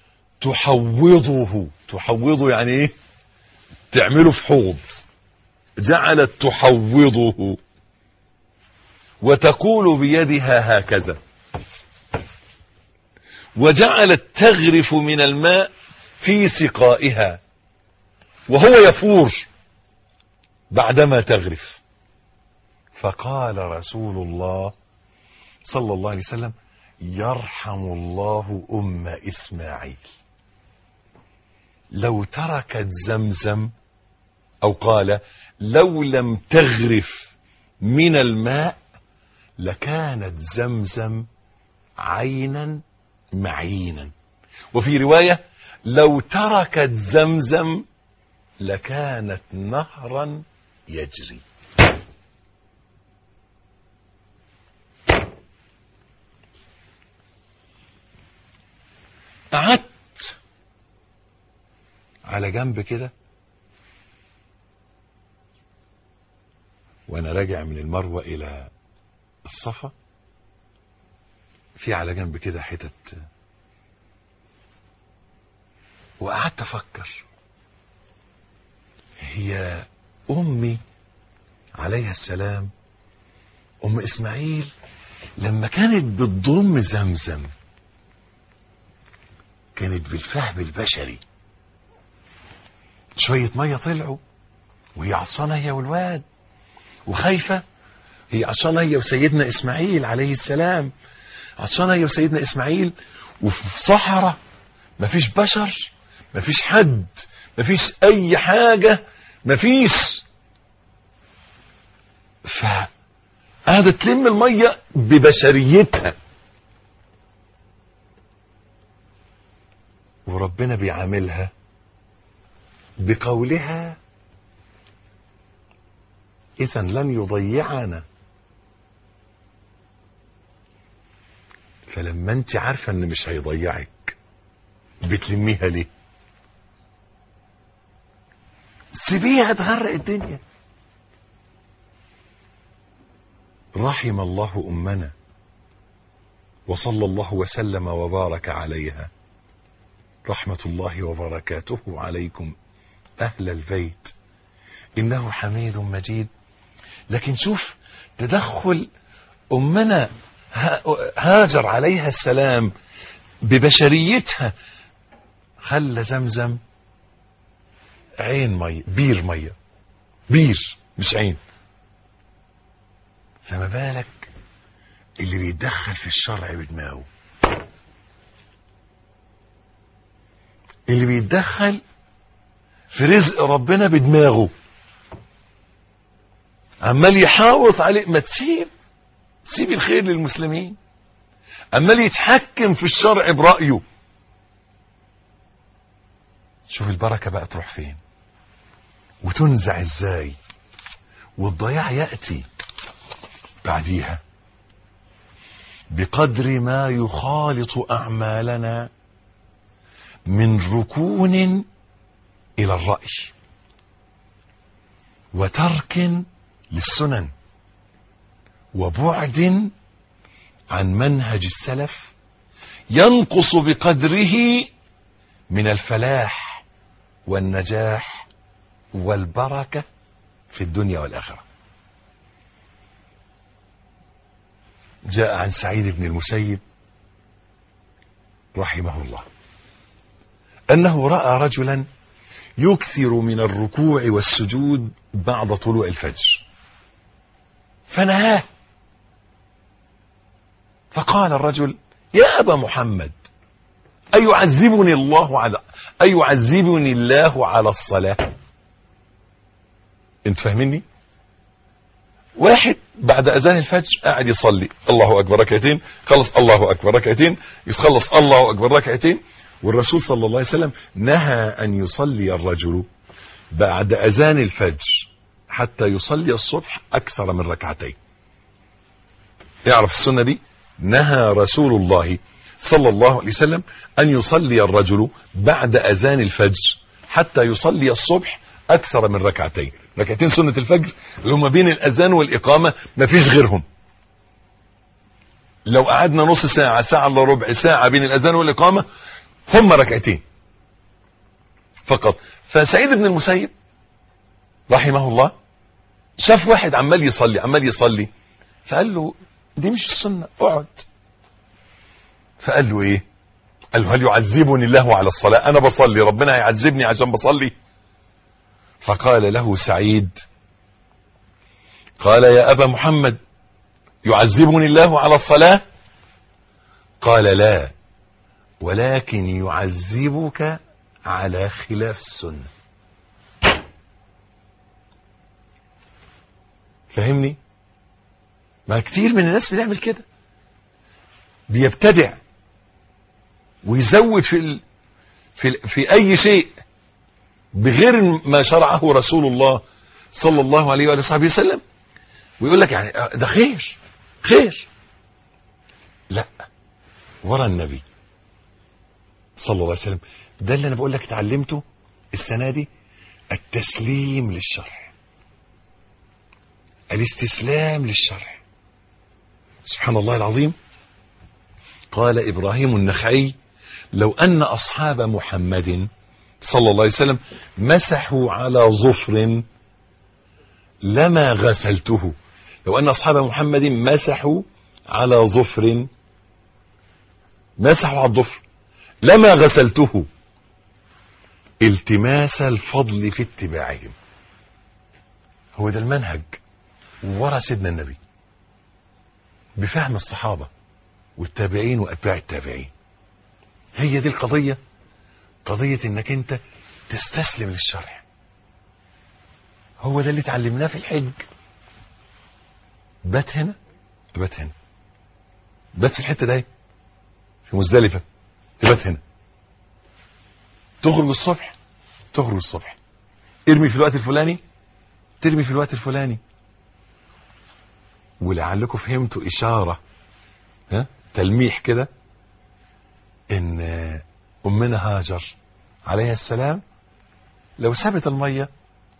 تحوضه تحوضه يعني ايه تعمله في حوض جعلت تحوضه وتقول بيدها هكذا وجعلت تغرف من الماء في سقائها وهو يفور بعدما تغرف فقال رسول الله صلى الله عليه وسلم يرحم الله أم إسماعيل لو تركت زمزم أو قال لو لم تغرف من الماء لكانت زمزم عينا معينا وفي رواية لو تركت زمزم لكانت نهرا يجري قعدت على جنب كده وانا راجع من المروة الى الصفا في على جنب كده حتت وقعدت افكر هي امي عليها السلام ام اسماعيل لما كانت بتضم زمزم كانت بالفهم البشري شوية مية طلعوا وهي عطشانة هي والواد وخايفة هي عطشانة هي وسيدنا إسماعيل عليه السلام عطشانة هي وسيدنا إسماعيل وفي صحراء مفيش بشر مفيش حد مفيش أي حاجة مفيش فقعدت تلم المية ببشريتها وربنا بيعاملها بقولها إذا لن يضيعنا فلما انت عارفة ان مش هيضيعك بتلميها ليه سيبيها تغرق الدنيا رحم الله أمنا وصلى الله وسلم وبارك عليها رحمة الله وبركاته عليكم أهل البيت إنه حميد مجيد لكن شوف تدخل أمنا هاجر عليها السلام ببشريتها خلى زمزم عين مية بير مية بير مش عين فما بالك اللي بيتدخل في الشرع بدماغه اللي بيتدخل في رزق ربنا بدماغه عمال يحاوط عليه ما تسيب سيب الخير للمسلمين عمال يتحكم في الشرع برأيه شوف البركة بقى تروح فين وتنزع ازاي والضياع يأتي بعديها بقدر ما يخالط أعمالنا من ركون إلى الرأي وترك للسنن وبعد عن منهج السلف ينقص بقدره من الفلاح والنجاح والبركة في الدنيا والآخرة جاء عن سعيد بن المسيب رحمه الله أنه رأى رجلا يكثر من الركوع والسجود بعد طلوع الفجر فنهاه فقال الرجل يا أبا محمد أيعذبني الله على أيعذبني الله على الصلاة انت فاهميني واحد بعد أذان الفجر قاعد يصلي الله أكبر ركعتين خلص الله أكبر ركعتين يخلص الله أكبر ركعتين والرسول صلى الله عليه وسلم نهى أن يصلي الرجل بعد أذان الفجر حتى يصلي الصبح أكثر من ركعتين يعرف السنة دي نهى رسول الله صلى الله عليه وسلم أن يصلي الرجل بعد أذان الفجر حتى يصلي الصبح أكثر من ركعتين ركعتين سنة الفجر اللي هم بين الأذان والإقامة ما فيش غيرهم لو قعدنا نص ساعة ساعة الا ربع ساعة بين الأذان والإقامة هم ركعتين فقط فسعيد بن المسيب رحمه الله شاف واحد عمال يصلي عمال يصلي فقال له دي مش السنة اقعد فقال له ايه قال له هل يعذبني الله على الصلاة انا بصلي ربنا هيعذبني عشان بصلي فقال له سعيد قال يا أبا محمد يعذبني الله على الصلاة قال لا ولكن يعذبك على خلاف السنة فهمني ما كتير من الناس بيعمل كده بيبتدع ويزود في ال... في ال... في اي شيء بغير ما شرعه رسول الله صلى الله عليه وآله وصحبه وسلم ويقول لك يعني ده خير خير لا ورا النبي صلى الله عليه وسلم ده اللي انا بقول لك اتعلمته السنه دي التسليم للشرع الاستسلام للشرع سبحان الله العظيم قال ابراهيم النخعي لو ان اصحاب محمد صلى الله عليه وسلم مسحوا على ظفر لما غسلته لو ان اصحاب محمد مسحوا على ظفر مسحوا على الظفر لما غسلته التماس الفضل في اتباعهم هو ده المنهج ورا سيدنا النبي بفهم الصحابة والتابعين وأتباع التابعين هي دي القضية قضية انك انت تستسلم للشرع هو ده اللي اتعلمناه في الحج بات هنا تبات هنا بات في الحتة دي في مزدلفة تبات هنا تخرج الصبح تخرج الصبح ارمي في الوقت الفلاني ترمي في الوقت الفلاني ولعلكم فهمتوا إشارة ها تلميح كده إن أمنا هاجر عليها السلام لو سابت المية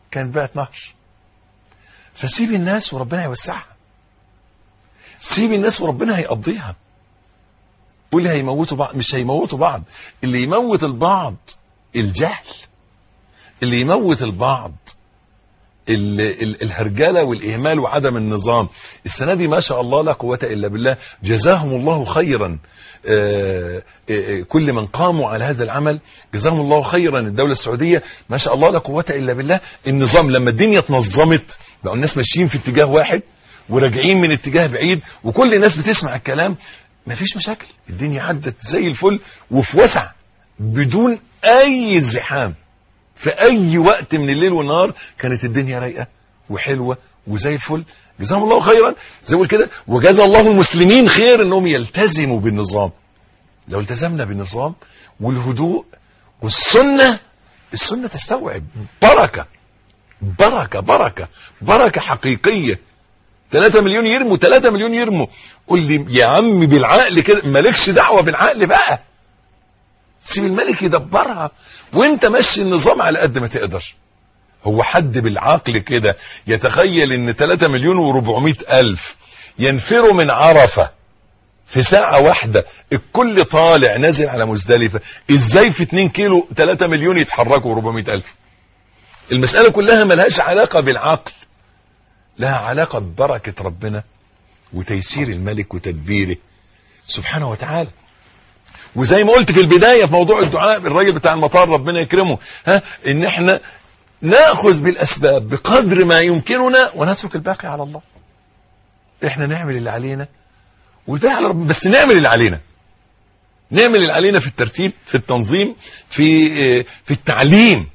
كانت بقت نهر فسيب الناس وربنا يوسعها سيب الناس وربنا هيقضيها واللي هيموتوا بعض مش هيموتوا بعض اللي يموت البعض الجهل اللي يموت البعض ال ال الهرجله والاهمال وعدم النظام السنه دي ما شاء الله لا قوه الا بالله جزاهم الله خيرا آه، آه، كل من قاموا على هذا العمل جزاهم الله خيرا الدوله السعوديه ما شاء الله لا قوه الا بالله النظام لما الدنيا اتنظمت بقوا الناس ماشيين في اتجاه واحد وراجعين من اتجاه بعيد وكل الناس بتسمع الكلام مفيش مشاكل الدنيا عدت زي الفل وفي وسع بدون اي زحام في اي وقت من الليل والنهار كانت الدنيا رايقه وحلوه وزي الفل جزاهم الله خيرا زي ما بقول كده وجزا الله المسلمين خير انهم يلتزموا بالنظام لو التزمنا بالنظام والهدوء والسنه السنه تستوعب بركه بركه بركه بركه حقيقيه 3 مليون يرموا 3 مليون يرموا قول لي يا عم بالعقل كده مالكش دعوه بالعقل بقى سيب الملك يدبرها وانت مشي النظام على قد ما تقدر هو حد بالعقل كده يتخيل ان 3 مليون و400 الف ينفروا من عرفه في ساعة واحدة الكل طالع نازل على مزدلفة ازاي في 2 كيلو 3 مليون يتحركوا 400 الف المسألة كلها ملهاش علاقة بالعقل لها علاقة ببركة ربنا وتيسير الملك وتدبيره سبحانه وتعالى وزي ما قلت في البداية في موضوع الدعاء الراجل بتاع المطار ربنا يكرمه ها ان احنا ناخذ بالاسباب بقدر ما يمكننا ونترك الباقي على الله احنا نعمل اللي علينا والباقي على ربنا بس نعمل اللي علينا نعمل اللي علينا في الترتيب في التنظيم في في التعليم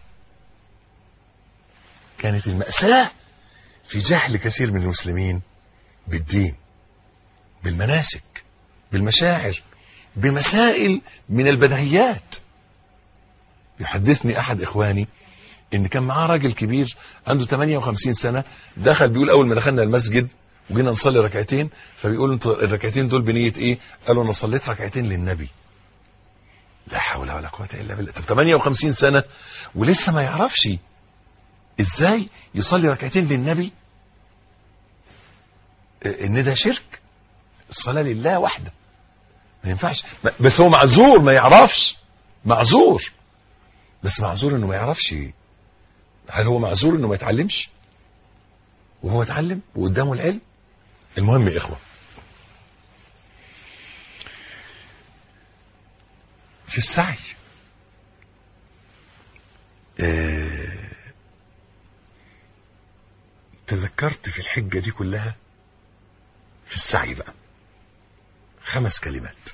كانت المأساة في جهل كثير من المسلمين بالدين بالمناسك بالمشاعر بمسائل من البدهيات يحدثني احد اخواني ان كان معاه راجل كبير عنده 58 سنه دخل بيقول اول ما دخلنا المسجد وجينا نصلي ركعتين فبيقول انتوا الركعتين دول بنيه ايه؟ قالوا انا صليت ركعتين للنبي. لا حول ولا قوه الا بالله، طب 58 سنه ولسه ما يعرفش ازاي يصلي ركعتين للنبي ان ده شرك الصلاه لله وحده ما ينفعش بس هو معذور ما يعرفش معذور بس معذور انه ما يعرفش هل هو معذور انه ما يتعلمش وهو اتعلم وقدامه العلم المهم يا اخوه في السعي آه تذكرت في الحجه دي كلها في السعي بقى خمس كلمات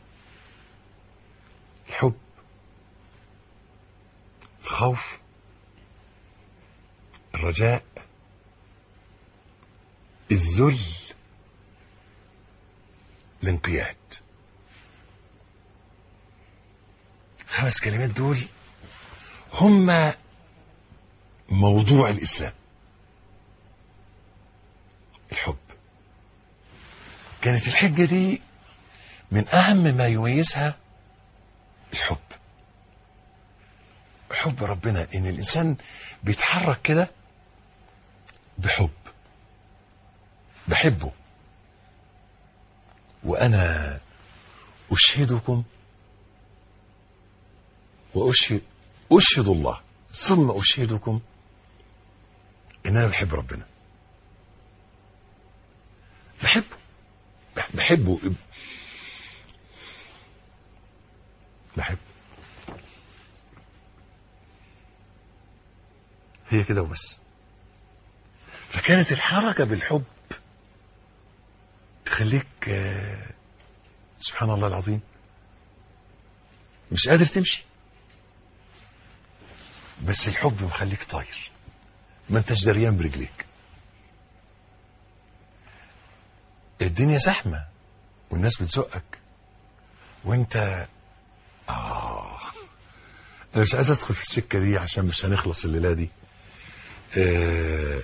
الحب الخوف الرجاء الذل الانقياد خمس كلمات دول هم موضوع الإسلام الحب كانت الحجة دي من أهم ما يميزها الحب حب ربنا إن الإنسان بيتحرك كده بحب بحبه وأنا أشهدكم وأشهد أشهد الله ثم أشهدكم إن أنا بحب ربنا بحبه بحبه بحبه هي كده وبس فكانت الحركة بالحب تخليك آه، سبحان الله العظيم مش قادر تمشي بس الحب مخليك طاير ما انتش دريان برجليك الدنيا زحمة والناس بتزقك وانت آه انا مش عايز ادخل في السكة دي عشان مش هنخلص الليلة دي آه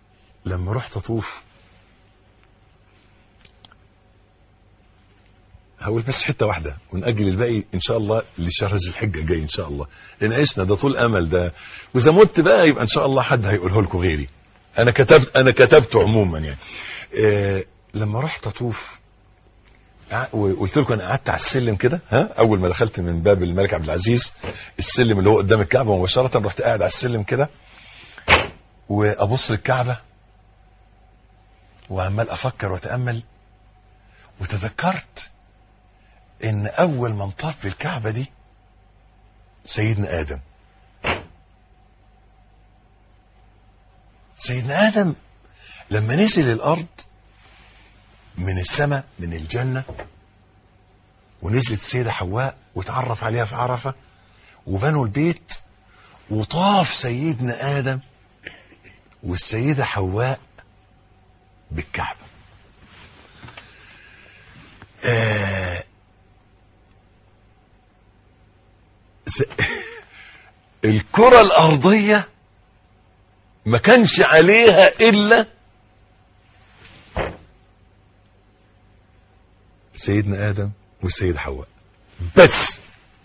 لما رحت اطوف هقول بس حته واحده ونأجل الباقي ان شاء الله لشهر ذي الحجه الجاي ان شاء الله لان عشنا ده طول امل ده واذا مت بقى يبقى ان شاء الله حد هيقوله لكم غيري انا كتبت انا كتبته عموما يعني آه لما رحت اطوف ع- وقلت لكم انا قعدت على السلم كده ها اول ما دخلت من باب الملك عبد العزيز السلم اللي هو قدام الكعبه مباشره رحت قاعد على السلم كده وابص للكعبه وعمال افكر واتامل وتذكرت ان اول من طاف بالكعبه دي سيدنا ادم سيدنا ادم لما نزل الارض من السماء من الجنه ونزلت السيده حواء وتعرف عليها في عرفه وبنوا البيت وطاف سيدنا ادم والسيده حواء بالكعبه آه س- الكرة الأرضية ما كانش عليها إلا سيدنا آدم والسيدة حواء بس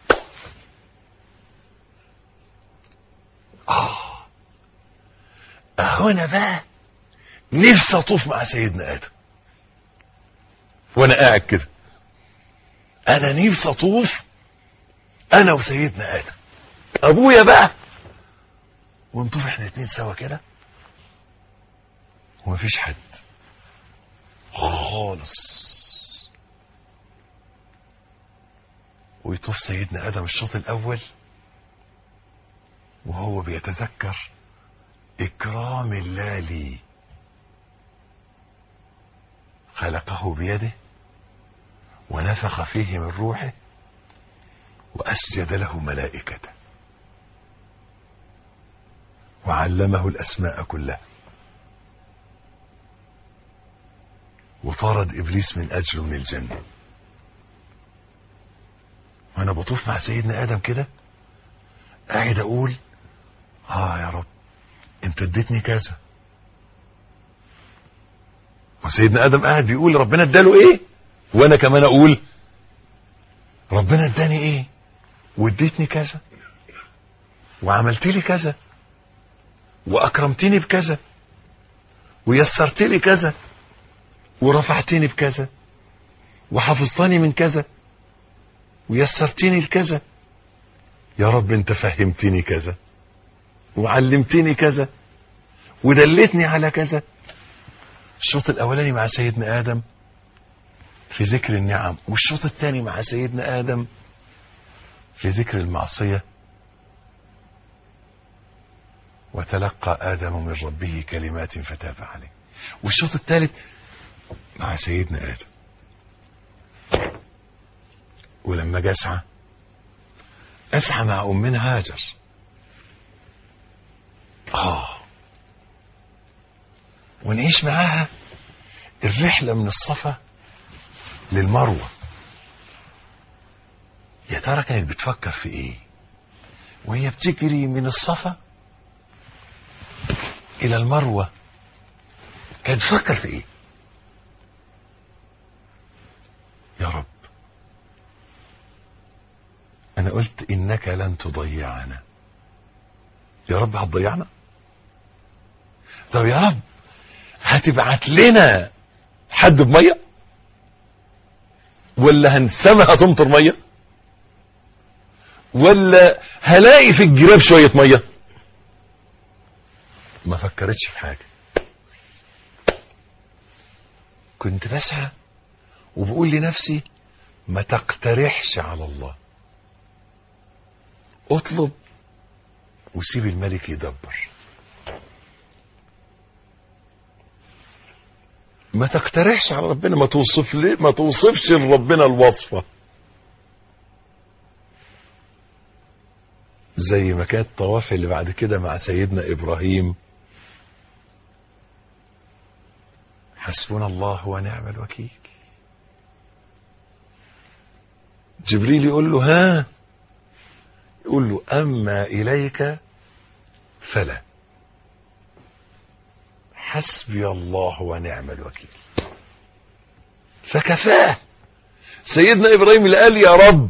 آه أهو أنا بقى نفسي أطوف مع سيدنا آدم وأنا قاعد كده أنا نفسي أطوف انا وسيدنا ادم ابويا بقى ونطوف احنا اتنين سوا كده ومفيش حد خالص ويطوف سيدنا ادم الشوط الاول وهو بيتذكر اكرام الله لي خلقه بيده ونفخ فيه من روحه وأسجد له ملائكته وعلمه الأسماء كلها وطرد إبليس من أجله من الجنة وأنا بطوف مع سيدنا آدم كده قاعد أقول آه يا رب أنت اديتني كذا وسيدنا آدم قاعد بيقول ربنا اداله إيه وأنا كمان أقول ربنا اداني إيه واديتني كذا وعملت لي كذا واكرمتني بكذا ويسرت لي كذا ورفعتني بكذا وحفظتني من كذا ويسرتني لكذا يا رب انت فهمتني كذا وعلمتني كذا ودلتني على كذا الشوط الاولاني مع سيدنا ادم في ذكر النعم والشوط الثاني مع سيدنا ادم في ذكر المعصية وتلقى آدم من ربه كلمات فتاب عليه والشوط الثالث مع سيدنا آدم ولما جه أسعى أسعى مع أمنا هاجر آه ونعيش معاها الرحلة من الصفا للمروة يا ترى كانت بتفكر في ايه وهي بتجري من الصفا الى المروه كانت بتفكر في ايه يا رب انا قلت انك لن تضيعنا يا رب هتضيعنا طب يا رب هتبعت لنا حد بميه ولا هنسمها تمطر ميه ولا هلاقي في الجراب شوية مية ما فكرتش في حاجة كنت بسعى وبقول لنفسي ما تقترحش على الله اطلب وسيب الملك يدبر ما تقترحش على ربنا ما توصف لي ما توصفش لربنا الوصفه زي ما كانت الطواف اللي بعد كده مع سيدنا ابراهيم حسبنا الله ونعم الوكيل جبريل يقول له ها يقول له اما اليك فلا حسبي الله ونعم الوكيل فكفاه سيدنا ابراهيم اللي قال يا رب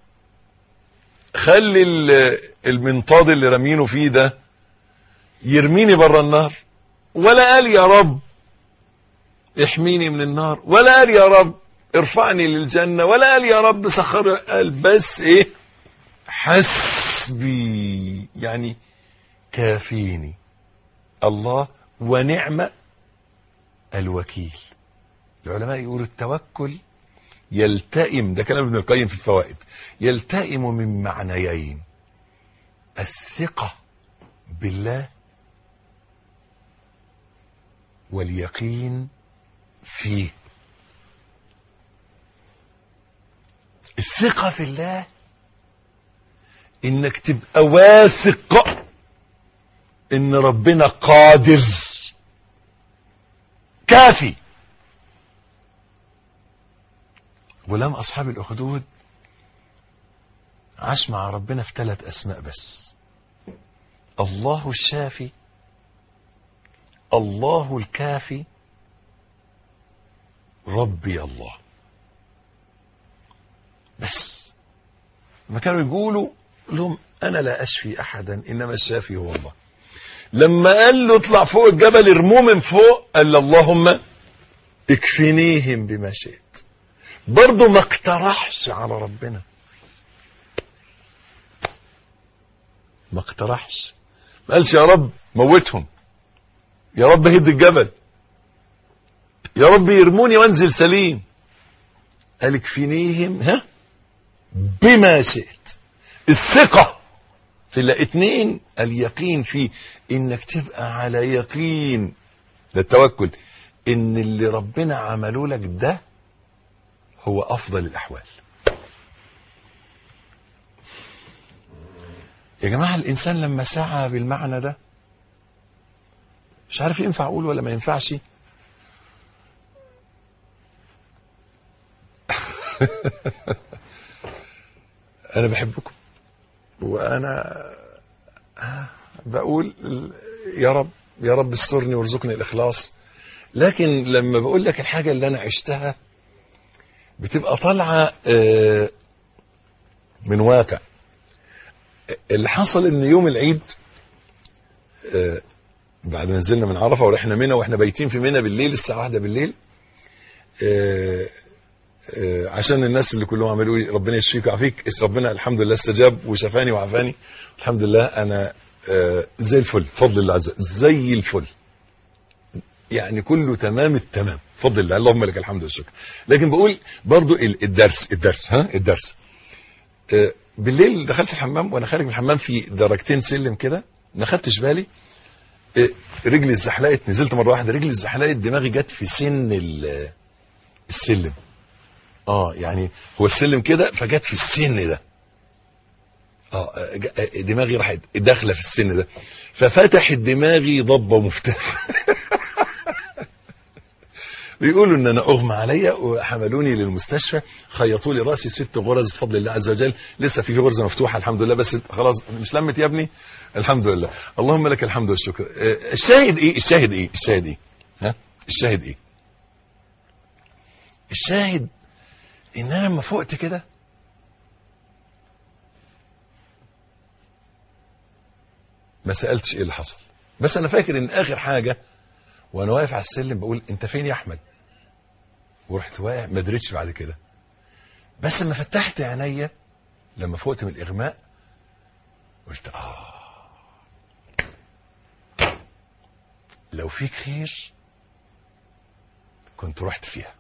خلي ال- المنطاد اللي رامينه فيه ده يرميني بره النار ولا قال يا رب احميني من النار ولا قال يا رب ارفعني للجنة ولا قال يا رب سخر قال بس ايه حسبي يعني كافيني الله ونعم الوكيل العلماء يقولوا التوكل يلتئم ده كلام ابن القيم في الفوائد يلتئم من معنيين الثقة بالله واليقين فيه الثقة في الله انك تبقى واثق ان ربنا قادر كافي غلام اصحاب الاخدود عاش مع ربنا في ثلاث اسماء بس الله الشافي الله الكافي ربي الله بس لما كانوا يقولوا لهم انا لا اشفي احدا انما الشافي هو الله لما قال له اطلع فوق الجبل ارموه من فوق قال له اللهم اكفنيهم بما شئت برضه ما اقترحش على ربنا ما اقترحش ما قالش يا رب موتهم يا رب هد الجبل يا رب يرموني وانزل سليم قال اكفنيهم ها بما شئت الثقة في الله اتنين اليقين في انك تبقى على يقين ده التوكل ان اللي ربنا عمله لك ده هو افضل الاحوال يا جماعة الانسان لما سعى بالمعنى ده مش عارف ينفع اقول ولا ما ينفعش انا بحبكم وانا بقول يا رب يا رب استرني وارزقني الاخلاص لكن لما بقول لك الحاجه اللي انا عشتها بتبقى طالعه آه، من واقع اللي حصل ان يوم العيد آه، بعد ما نزلنا من عرفه ورحنا منى واحنا بايتين في منى بالليل الساعه واحدة بالليل آه، آه، عشان الناس اللي كلهم عملوا لي ربنا يشفيك ويعافيك اس ربنا الحمد لله استجاب وشفاني وعافاني الحمد لله انا آه، زي الفل فضل الله عز وجل زي الفل يعني كله تمام التمام فضل الله اللهم لك الحمد والشكر لكن بقول برضو ال- الدرس الدرس ها الدرس آه، بالليل دخلت الحمام وانا خارج من الحمام في درجتين سلم كده ما خدتش بالي آه، رجلي اتزحلقت نزلت مره واحده رجلي اتزحلقت دماغي جت في سن ال- السلم اه يعني هو السلم كده فجت في السن ده اه ج- دماغي راحت داخله في السن ده ففتحت دماغي ضبه مفتاح بيقولوا ان انا اغمى عليا وحملوني للمستشفى خيطوا لي راسي ست غرز بفضل الله عز وجل لسه في غرزه مفتوحه الحمد لله بس خلاص مش لمت يا ابني الحمد لله اللهم لك الحمد والشكر آه، الشاهد ايه الشاهد ايه الشاهد ايه ها الشاهد ايه الشاهد ان انا لما فقت كده ما سالتش ايه اللي حصل بس انا فاكر ان اخر حاجه وانا واقف على السلم بقول انت فين يا احمد ورحت واقع ما دريتش بعد كده بس لما فتحت عينيا لما فقت من الاغماء قلت اه لو فيك خير كنت رحت فيها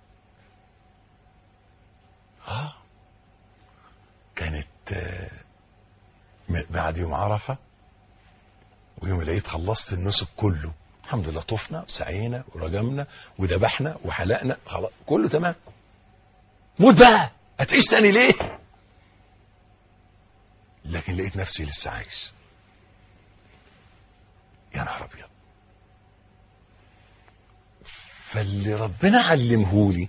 اه كانت آه، م- بعد يوم عرفه ويوم العيد خلصت النسك كله الحمد لله طفنا سعينا ورجمنا وذبحنا وحلقنا خلاص كله تمام موت بقى هتعيش تاني ليه لكن لقيت نفسي لسه عايش يا نهار ابيض فاللي ربنا علمهولي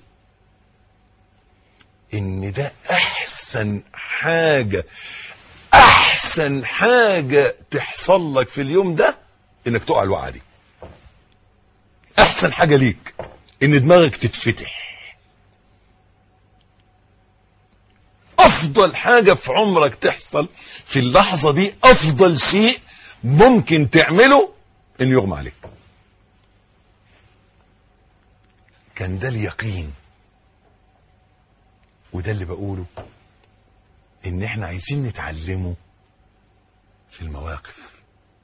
ان ده احسن حاجه احسن حاجه تحصل لك في اليوم ده انك تقع الوقعه دي احسن حاجه ليك ان دماغك تتفتح افضل حاجة في عمرك تحصل في اللحظة دي افضل شيء ممكن تعمله ان يغمى عليك كان ده اليقين وده اللي بقوله ان احنا عايزين نتعلمه في المواقف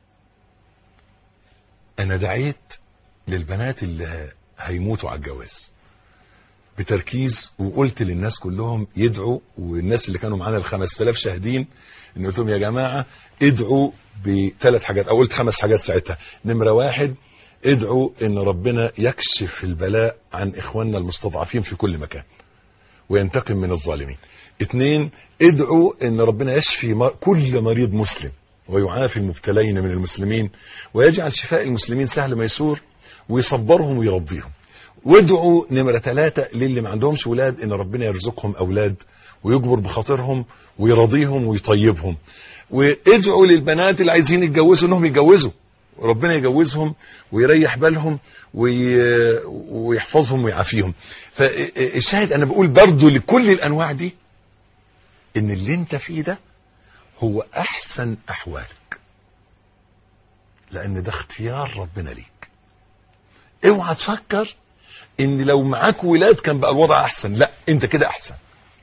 انا دعيت للبنات اللي هيموتوا على الجواز بتركيز وقلت للناس كلهم يدعوا والناس اللي كانوا معانا ال 5000 شاهدين ان قلت لهم يا جماعه ادعوا بثلاث حاجات او قلت خمس حاجات ساعتها نمره واحد ادعوا ان ربنا يكشف البلاء عن اخواننا المستضعفين في كل مكان وينتقم من الظالمين اثنين ادعوا ان ربنا يشفي مر- كل مريض مسلم ويعافي المبتلين من المسلمين ويجعل شفاء المسلمين سهل ميسور ويصبرهم ويرضيهم وادعوا نمرة ثلاثة للي ما عندهمش ولاد ان ربنا يرزقهم اولاد ويجبر بخاطرهم ويرضيهم ويطيبهم وادعوا للبنات اللي عايزين يتجوزوا انهم يتجوزوا ربنا يجوزهم ويريح بالهم وي... ويحفظهم ويعافيهم فالشاهد انا بقول برضو لكل الانواع دي ان اللي انت فيه ده هو احسن احوالك لان ده اختيار ربنا ليك اوعى تفكر ان لو معاك ولاد كان بقى الوضع احسن لا انت كده احسن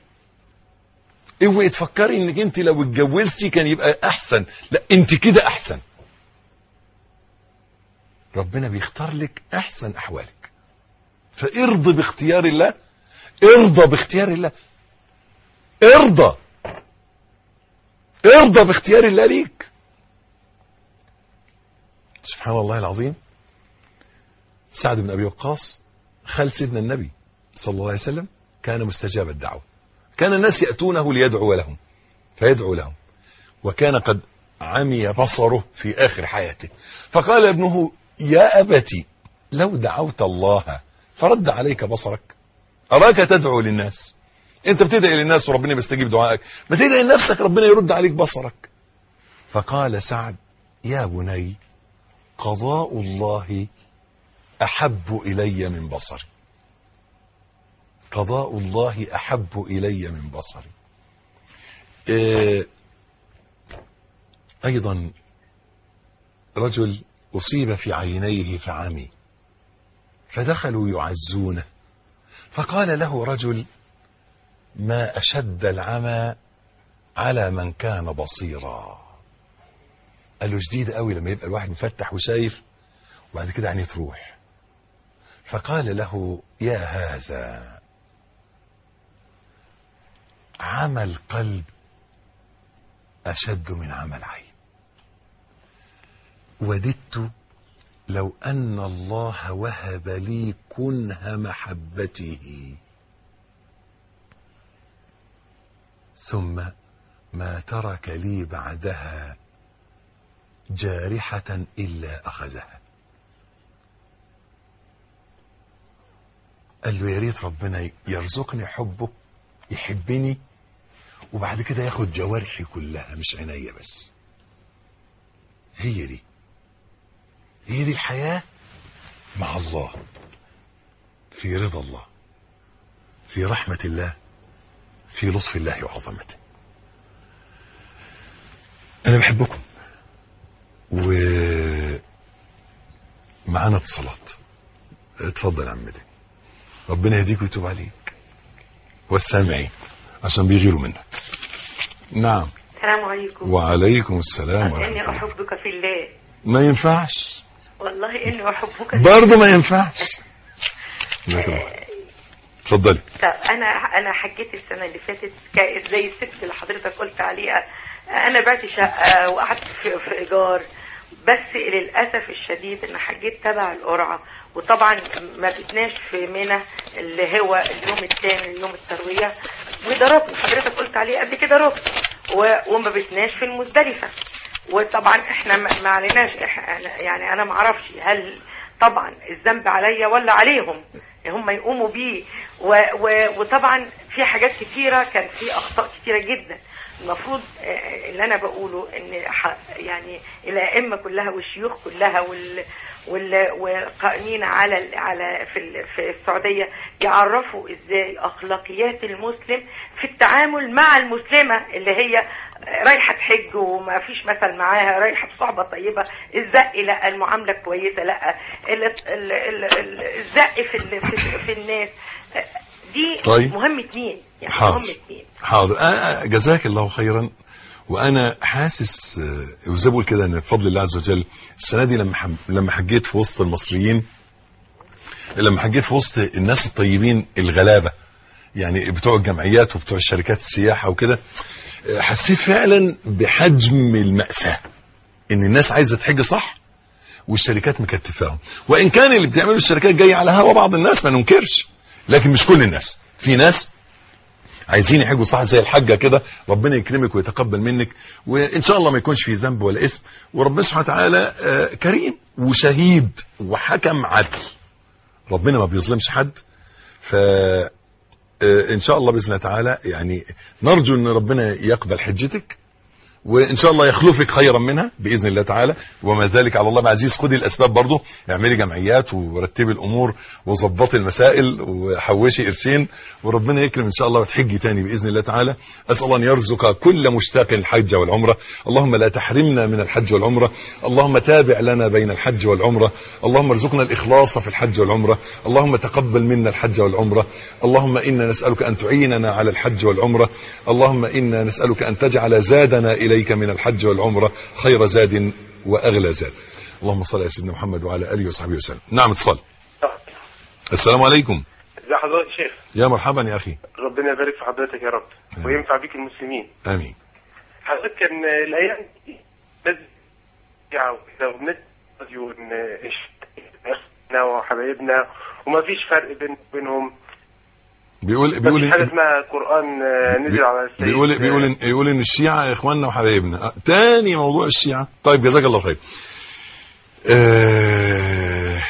اوعي تفكري انك انت لو اتجوزتي كان يبقى احسن لا انت كده احسن ربنا بيختار لك احسن احوالك فارضى باختيار الله ارضى باختيار الله ارضى ارضى باختيار الله ليك سبحان الله العظيم سعد بن ابي وقاص خال سيدنا النبي صلى الله عليه وسلم كان مستجاب الدعوه كان الناس ياتونه ليدعو لهم فيدعو لهم وكان قد عمي بصره في اخر حياته فقال ابنه يا ابتي لو دعوت الله فرد عليك بصرك اراك تدعو للناس انت بتدعي للناس وربنا بيستجيب دعائك ما تدعي لنفسك ربنا يرد عليك بصرك فقال سعد يا بني قضاء الله احب الي من بصري قضاء الله احب الي من بصري إيه ايضا رجل اصيب في عينيه فعمي فدخلوا يعزونه فقال له رجل ما اشد العمى على من كان بصيرا قال له شديد قوي لما يبقى الواحد مفتح وشايف وبعد كده عينيه تروح فقال له يا هذا عمى القلب أشد من عمى العين وددت لو أن الله وهب لي كنه محبته ثم ما ترك لي بعدها جارحة إلا أخذها قال له يا ريت ربنا يرزقني حبه يحبني وبعد كده ياخد جوارحي كلها مش عينيا بس هي دي هي دي الحياة مع الله في رضا الله في رحمة الله في لطف الله وعظمته أنا بحبكم و معانا اتصالات اتفضل يا عمتي ربنا يهديك ويتوب عليك والسامعين عشان بيغيروا منك نعم السلام عليكم وعليكم السلام إني ورحمة الله أحبك في الله ما ينفعش والله إني أحبك في برضه ما ينفعش جزاك الله خير. اتفضلي طب أنا أنا حجيت السنة اللي فاتت كا- زي الست اللي حضرتك قلت عليها أنا بعت شقة وقعدت في, في إيجار بس للأسف الشديد إن حجيت تبع القرعة وطبعا ما بتناش في منى اللي هو اليوم الثاني اليوم التروية وضربت حضرتك قلت عليه قبل كده ركن و- وما بتناش في المزدلفة وطبعا احنا ما ما عليناش إح- أنا- يعني انا ما اعرفش هل طبعا الذنب عليا ولا عليهم هم يقوموا بيه و و وطبعا في حاجات كتيره كان في اخطاء كتيره جدا المفروض آه، اللي انا بقوله ان ح- يعني الائمه كلها والشيوخ كلها وال وال- والقائمين على ال- على في ال- في السعوديه يعرفوا ازاي اخلاقيات المسلم في التعامل مع المسلمه اللي هي رايحه تحج وما فيش مثل معاها رايحه بصحبه طيبه الزق لا المعامله كويسه لا ال- ال- ال- ال- الزق في ال- في, في الناس دي طيب. مهمه مين يعني حاضر. مهمه مين حاضر آه جزاك الله خيرا وانا حاسس آه، وزي ما بقول كده ان بفضل الله عز وجل السنه دي لما حم... لما حجيت في وسط المصريين لما حجيت في وسط الناس الطيبين الغلابه يعني بتوع الجمعيات وبتوع الشركات السياحه وكده آه، حسيت فعلا بحجم الماساه ان الناس عايزه تحج صح والشركات مكتفاهم وان كان اللي بتعمله الشركات جاي على هوا بعض الناس ما ننكرش لكن مش كل الناس في ناس عايزين يحجوا صح زي الحجه كده ربنا يكرمك ويتقبل منك وان شاء الله ما يكونش في ذنب ولا اسم وربنا سبحانه وتعالى آه، كريم وشهيد وحكم عدل ربنا ما بيظلمش حد ف آه، ان شاء الله باذن الله تعالى يعني نرجو ان ربنا يقبل حجتك وان شاء الله يخلفك خيرا منها باذن الله تعالى وما ذلك على الله عزيز خدي الاسباب برضه اعملي جمعيات ورتبي الامور وظبطي المسائل وحوشي قرشين وربنا يكرم ان شاء الله وتحجي تاني باذن الله تعالى اسال الله ان يرزق كل مشتاق الحج والعمره اللهم لا تحرمنا من الحج والعمره اللهم تابع لنا بين الحج والعمره اللهم ارزقنا الاخلاص في الحج والعمره اللهم تقبل منا الحج والعمره اللهم انا نسالك ان تعيننا على الحج والعمره اللهم انا نسالك ان تجعل زادنا اليك من الحج والعمره خير زاد واغلى زاد اللهم صل على سيدنا محمد وعلى اله وصحبه وسلم نعم اتصال السلام عليكم ازي حضرتك يا شيخ يا مرحبا يا اخي ربنا يبارك في حضرتك يا رب آمين. وينفع بيك المسلمين امين حضرتك كان الايام دي لازم يعني وكده وبندي راديو ان احنا وحبايبنا وما فيش فرق بين بينهم بيقول ما بيقول فيش حاجه اسمها قران آه، نزل على السيد بيقول بيقول إن يقول ان الشيعه اخواننا وحبايبنا آه، تاني موضوع الشيعه طيب جزاك الله خير آه،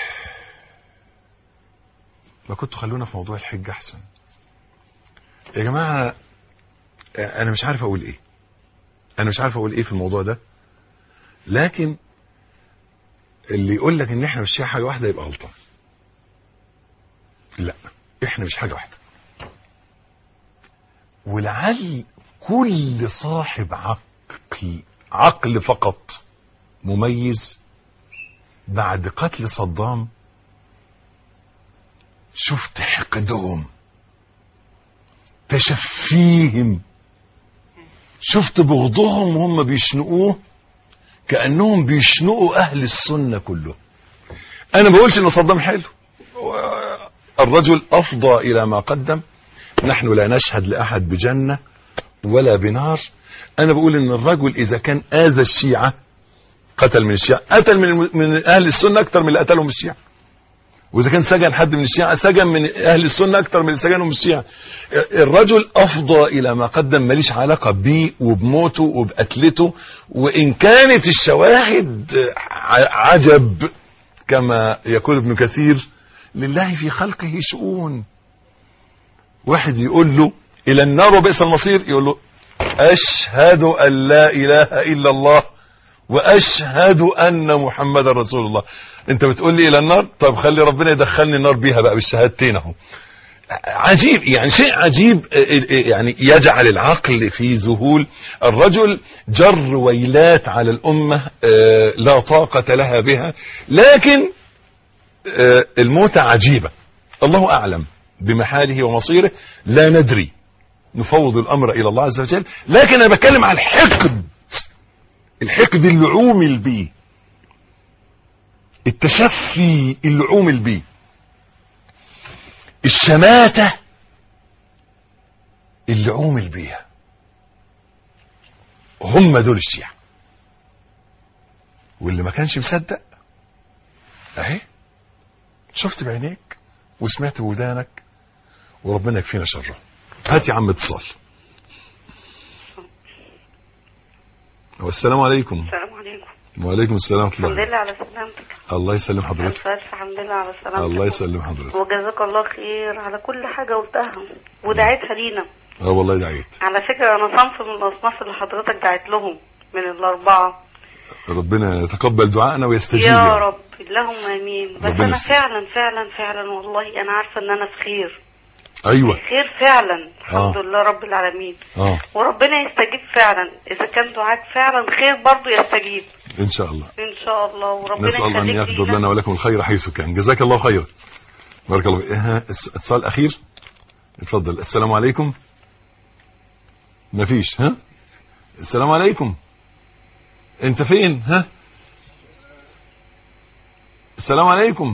ما كنتوا خلونا في موضوع الحج احسن يا جماعه آه، انا مش عارف اقول ايه انا مش عارف اقول ايه في الموضوع ده لكن اللي يقول لك ان احنا مش شيعة حاجه واحده يبقى غلطان لا احنا مش حاجه واحده ولعل كل صاحب عقل عقل فقط مميز بعد قتل صدام شفت حقدهم تشفيهم شفت بغضهم وهم بيشنقوه كأنهم بيشنقوا أهل السنة كلهم أنا بقولش إن صدام حلو الرجل أفضى إلى ما قدم نحن لا نشهد لأحد بجنة ولا بنار أنا بقول إن الرجل إذا كان آذى الشيعة قتل من الشيعة قتل من, من أهل السنة أكثر من اللي قتلهم الشيعة وإذا كان سجن حد من الشيعة سجن من أهل السنة أكثر من اللي سجنهم الشيعة الرجل أفضى إلى ما قدم ماليش علاقة بيه وبموته وبقتلته وإن كانت الشواهد ع- عجب كما يقول ابن كثير لله في خلقه شؤون واحد يقول له إلى النار وبئس المصير يقول له أشهد أن لا إله إلا الله وأشهد أن محمد رسول الله أنت بتقول لي إلى النار طب خلي ربنا يدخلني النار بيها بقى بالشهادتين أهو عجيب يعني شيء عجيب يعني يجعل العقل في ذهول الرجل جر ويلات على الأمة آه، لا طاقة لها بها لكن آه، الموتة عجيبة الله أعلم بمحاله ومصيره لا ندري نفوض الأمر إلى الله عز وجل لكن أنا بتكلم عن الحقد الحقد اللي عومل بيه التشفي اللي عومل بيه الشماتة اللي عومل بيها هم دول الشيعة واللي ما كانش مصدق اهي شفت بعينيك وسمعت بودانك وربنا يكفينا شره هات يا عم اتصال والسلام عليكم السلام عليكم وعليكم السلام ورحمه الحمد الله لله على سلامتك الله يسلم حضرتك ألف ألف الحمد لله على سلامتك الله يسلم حضرتك وجزاك الله خير على كل حاجة قلتها ودعيتها لينا اه والله دعيت على فكرة أنا صنف من الأصناف اللي حضرتك دعيت لهم من الأربعة ربنا يتقبل دعائنا ويستجيب يا يعني. رب اللهم امين بس ربنا انا يستر. فعلا فعلا فعلا والله انا عارفه ان انا في خير ايوه خير فعلا الحمد آه. لله رب العالمين اه وربنا يستجيب فعلا اذا كان دعاك فعلا خير برضه يستجيب ان شاء الله ان شاء الله وربنا نسال الله ان يخليك يقدر لينا. لنا ولكم الخير حيث كان جزاك الله خيرا بارك الله فيك ها الس- اتصال الاخير اتفضل السلام عليكم مفيش ها السلام عليكم انت فين ها السلام عليكم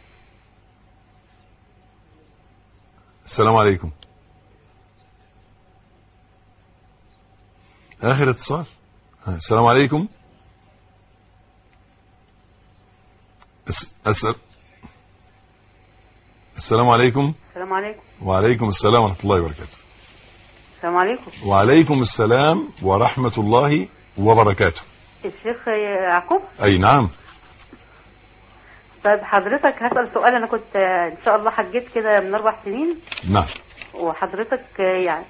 السلام عليكم اخر اتصال ها، السلام عليكم الس- الس- السلام عليكم السلام عليكم وعليكم السلام ورحمة الله وبركاته السلام عليكم وعليكم السلام ورحمة الله وبركاته الشيخ يعقوب أي نعم طيب حضرتك هسأل سؤال أنا كنت آه، إن شاء الله حجيت كده من أربع سنين نعم وحضرتك آه، يعني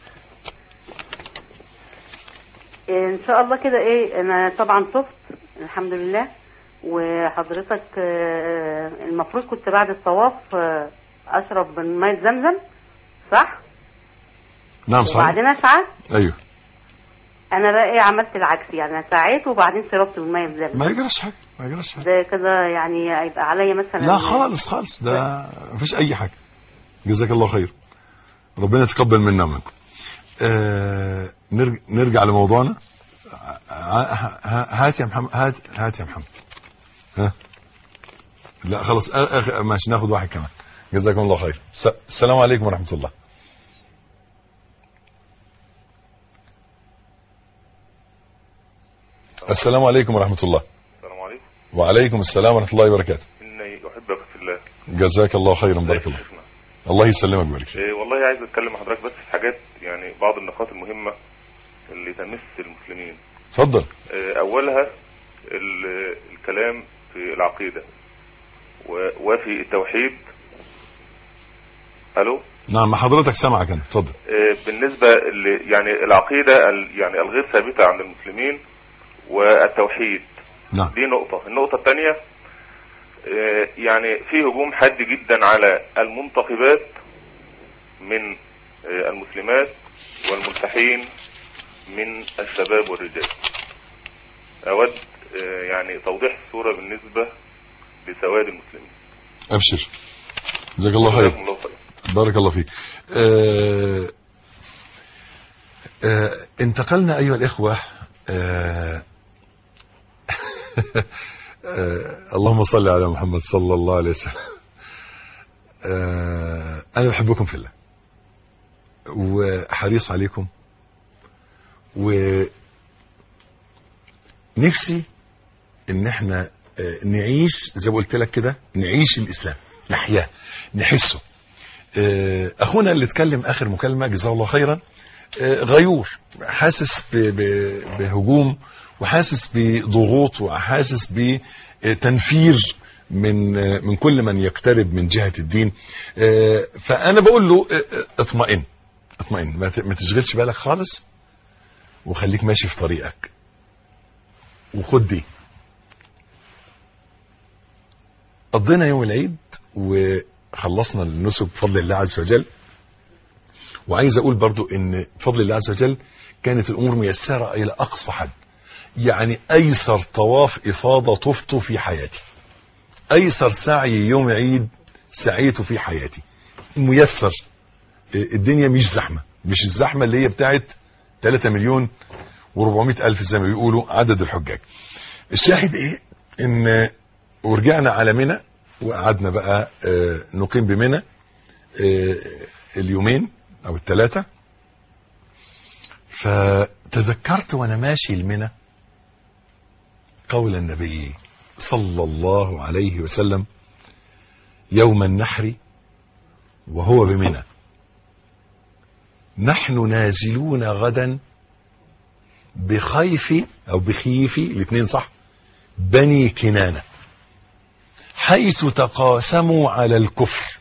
آه، إن شاء الله كده إيه أنا طبعا تبت الحمد لله وحضرتك آه، المفروض كنت بعد الطواف آه، أشرب من مية زمزم صح؟ نعم صحيح وبعدين أسعى أيوه أنا بقى إيه عملت العكس يعني أنا سعيت وبعدين شربت من مية زمزم ما يجراش حاجة ما يجراش حاجة ده كده يعني هيبقى عليا مثلا لا خالص خالص ده مفيش أي حاجة جزاك الله خير ربنا يتقبل منا ومنكم آه نرجع, نرجع لموضوعنا ع- ه- هات يا محمد هات هات يا محمد ها لا خلاص آ- آخ- ماشي ناخد واحد كمان جزاكم الله خير س- السلام عليكم ورحمة الله السلام عليكم ورحمة الله السلام عليكم وعليكم السلام ورحمة الله وبركاته اني احبك في الله جزاك الله خيرا بارك الله شيخنا. الله يسلمك ويبارك فيك. إيه والله عايز اتكلم مع حضرتك بس في حاجات يعني بعض النقاط المهمه اللي تمس المسلمين اتفضل إيه اولها ال- الكلام في العقيده و- وفي التوحيد الو نعم ما حضرتك سامعك انا اتفضل إيه بالنسبه ل- يعني العقيده ال- يعني الغير ثابته عند المسلمين والتوحيد نعم دي نقطة النقطة الثانية آه، يعني في هجوم حاد جدا على المنتخبات من آه، المسلمات والملتحين من الشباب والرجال أود آه، يعني توضيح الصورة بالنسبة لسواد المسلمين ابشر جزاك الله خير جزاكم الله خير بارك الله فيك آه آه انتقلنا ايها الاخوه آه آه اللهم صل على محمد صلى الله عليه وسلم آه انا بحبكم في الله وحريص عليكم ونفسي ان احنا آه، نعيش زي ما قلت لك كده نعيش الاسلام نحياه نحسه آه، اخونا اللي اتكلم اخر مكالمه جزاه الله خيرا آه، غيور حاسس ب- ب- بهجوم وحاسس بضغوط وحاسس بتنفير من آه، من كل من يقترب من جهه الدين آه، فانا بقول له آه، آه، اطمئن اطمئن ما ت- ما تشغلش بالك خالص وخليك ماشي في طريقك وخد دي قضينا يوم العيد وخلصنا النسك بفضل الله عز وجل وعايز اقول برضو ان بفضل الله عز وجل كانت الامور ميسره الى اقصى حد يعني ايسر طواف افاضه طفته في حياتي ايسر سعي يوم عيد سعيته في حياتي ميسر الدنيا مش زحمه مش الزحمه اللي هي بتاعت 3 مليون و400 الف زي ما بيقولوا عدد الحجاج الشاهد ايه ان ورجعنا على منى وقعدنا بقى آه، نقيم بمنى آه، اليومين او الثلاثه فتذكرت وانا ماشي المنى قول النبي صلى الله عليه وسلم يوم النحر وهو بمنى نحن نازلون غدا بخيف او بخيف الاثنين صح بني كنانة حيث تقاسموا على الكفر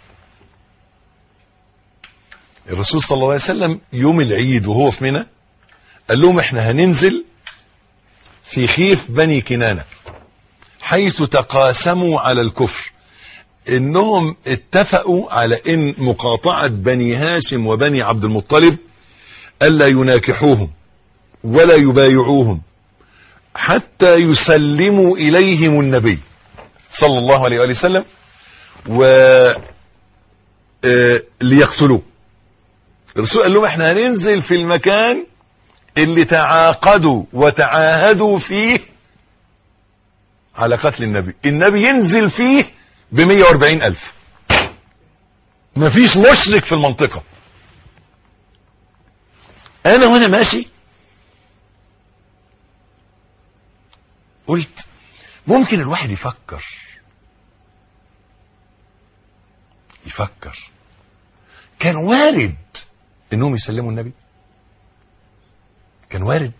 الرسول صلى الله عليه وسلم يوم العيد وهو في منى قال لهم احنا هننزل في خيف بني كنانة حيث تقاسموا على الكفر انهم اتفقوا على ان مقاطعة بني هاشم وبني عبد المطلب الا يناكحوهم ولا يبايعوهم حتى يسلموا اليهم النبي صلى الله عليه وآله وسلم و آه، ليقتلوه الرسول قال لهم احنا هننزل في المكان اللي تعاقدوا وتعاهدوا فيه على قتل النبي النبي ينزل فيه ب 140 ألف مفيش مشرك في المنطقة أنا وأنا ماشي قلت ممكن الواحد يفكر يفكر كان وارد انهم يسلموا النبي كان وارد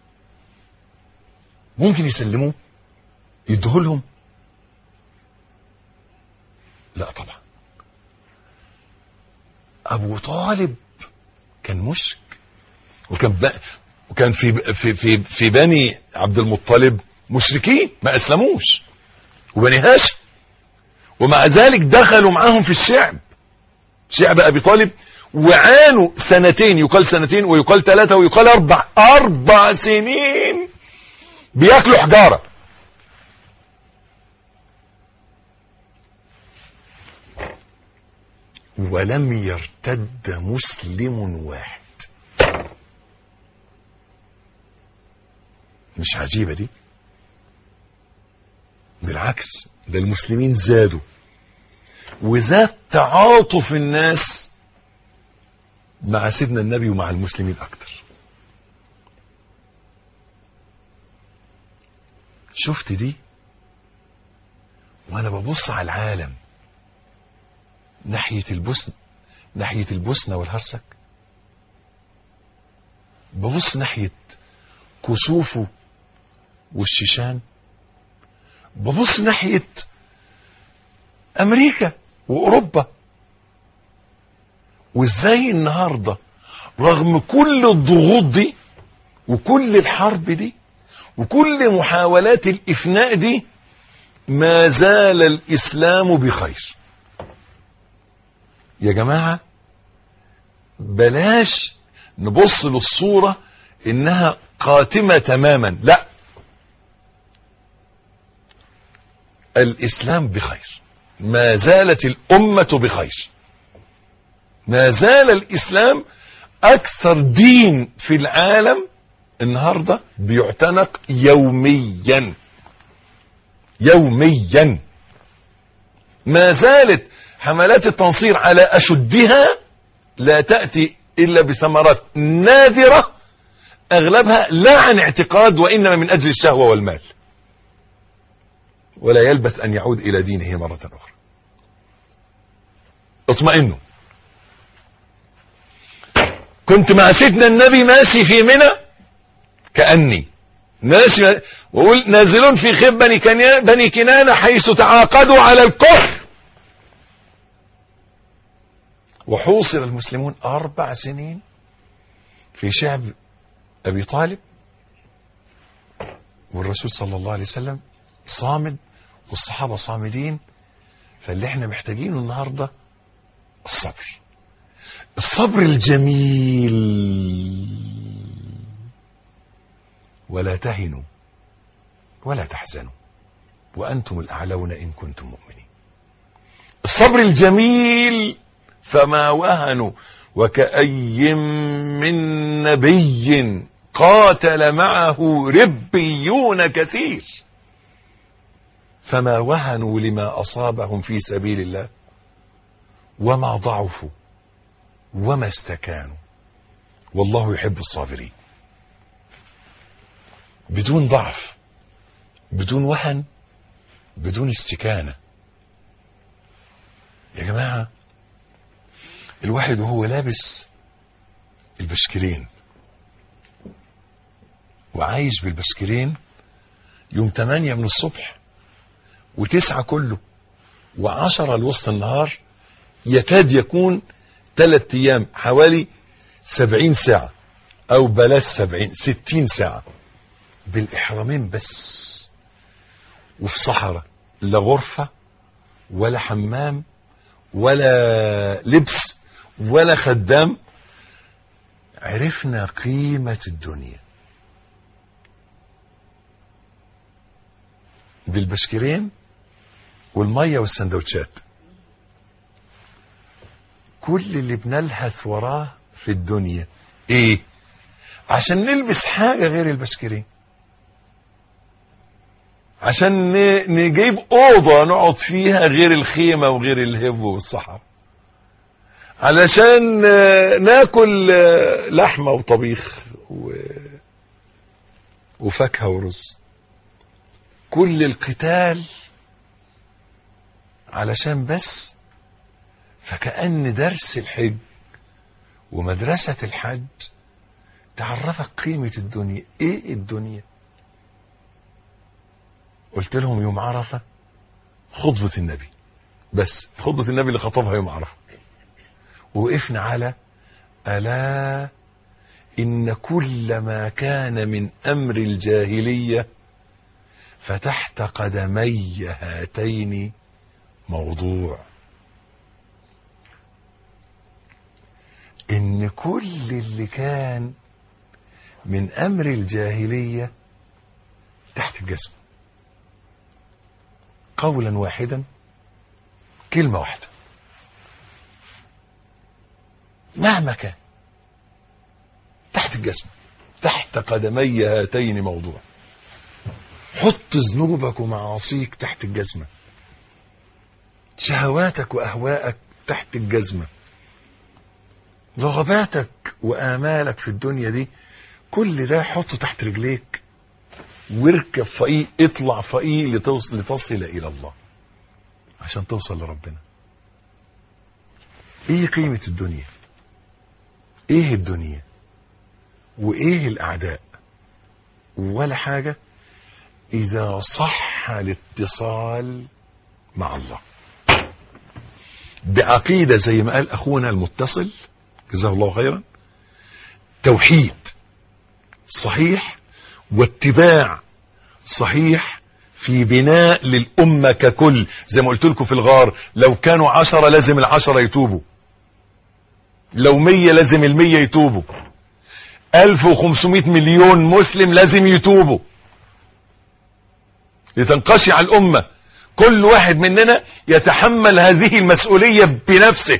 ممكن يسلموه يدوه لهم لا طبعا ابو طالب كان مشرك وكان ب... وكان في في في في بني عبد المطلب مشركين ما اسلموش وبني هاشم ومع ذلك دخلوا معاهم في الشعب شعب ابي طالب وعانوا سنتين يقال سنتين ويقال ثلاثة ويقال أربع أربع سنين بياكلوا حجارة ولم يرتد مسلم واحد مش عجيبة دي بالعكس ده المسلمين زادوا وزاد تعاطف الناس مع سيدنا النبي ومع المسلمين اكتر شفت دي وانا ببص على العالم ناحية البوسن ناحية البوسنة والهرسك ببص ناحية كسوفه والشيشان ببص ناحية أمريكا وأوروبا وإزاي النهاردة رغم كل الضغوط دي وكل الحرب دي وكل محاولات الإفناء دي ما زال الإسلام بخير يا جماعة بلاش نبص للصورة إنها قاتمة تماما لا الإسلام بخير ما زالت الأمة بخير ما زال الإسلام أكثر دين في العالم النهاردة بيعتنق يوميا يوميا ما زالت حملات التنصير على أشدها لا تأتي إلا بثمرات نادرة أغلبها لا عن اعتقاد وإنما من أجل الشهوة والمال ولا يلبث أن يعود إلى دينه مرة أخرى اطمئنوا كنت مع سيدنا النبي ماشي في منى كأني ماشي وقول نازلون في خيب بني, كنيان بني كنانة حيث تعاقدوا على الكفر وحوصر المسلمون أربع سنين في شعب أبي طالب والرسول صلى الله عليه وسلم صامد والصحابة صامدين فاللي احنا محتاجينه النهاردة الصبر الصبر الجميل ولا تهنوا ولا تحزنوا وأنتم الأعلون إن كنتم مؤمنين الصبر الجميل فما وهنوا وكأي من نبي قاتل معه ربيون كثير فما وهنوا لما أصابهم في سبيل الله وما ضعفوا وما استكانوا والله يحب الصابرين بدون ضعف بدون وهن بدون استكانة يا جماعة الواحد وهو لابس البشكرين وعايش بالبشكرين يوم 8 من الصبح وتسعة كله وعشرة لوسط النهار يكاد يكون ثلاث أيام حوالي سبعين ساعة أو بلاش سبعين ستين ساعة بالإحرامين بس وفي صحراء لا غرفة ولا حمام ولا لبس ولا خدام عرفنا قيمة الدنيا بالبشكرين والمية والسندوتشات كل اللي بنلهث وراه في الدنيا ايه عشان نلبس حاجة غير البشكرين عشان ن- نجيب أوضة نقعد فيها غير الخيمة وغير الهب والصحراء علشان آه، ناكل آه، لحمة وطبيخ و... وفاكهة ورز كل القتال علشان بس فكأن درس الحج ومدرسة الحج تعرفك قيمة الدنيا ايه الدنيا قلت لهم يوم عرفة خطبة النبي بس خطبة النبي اللي خطبها يوم عرفة وقفنا على ألا إن كل ما كان من أمر الجاهلية فتحت قدمي هاتين موضوع إن كل اللي كان من أمر الجاهلية تحت الجسم قولا واحدا كلمة واحدة مهما كان تحت الجسم تحت قدمي هاتين موضوع حط ذنوبك ومعاصيك تحت الجزمة شهواتك وأهواءك تحت الجزمة رغباتك وآمالك في الدنيا دي كل ده حطه تحت رجليك واركب فوقيه اطلع فوقيه لتصل, لتصل إلى الله عشان توصل لربنا ايه قيمة الدنيا ايه الدنيا وايه الاعداء ولا حاجة اذا صح الاتصال مع الله بعقيدة زي ما قال اخونا المتصل جزاه الله خيرا توحيد صحيح واتباع صحيح في بناء للأمة ككل زي ما قلت لكم في الغار لو كانوا عشرة لازم العشرة يتوبوا لو مية لازم المية يتوبوا ألف وخمسمائة مليون مسلم لازم يتوبوا لتنقشع الأمة كل واحد مننا يتحمل هذه المسؤولية بنفسه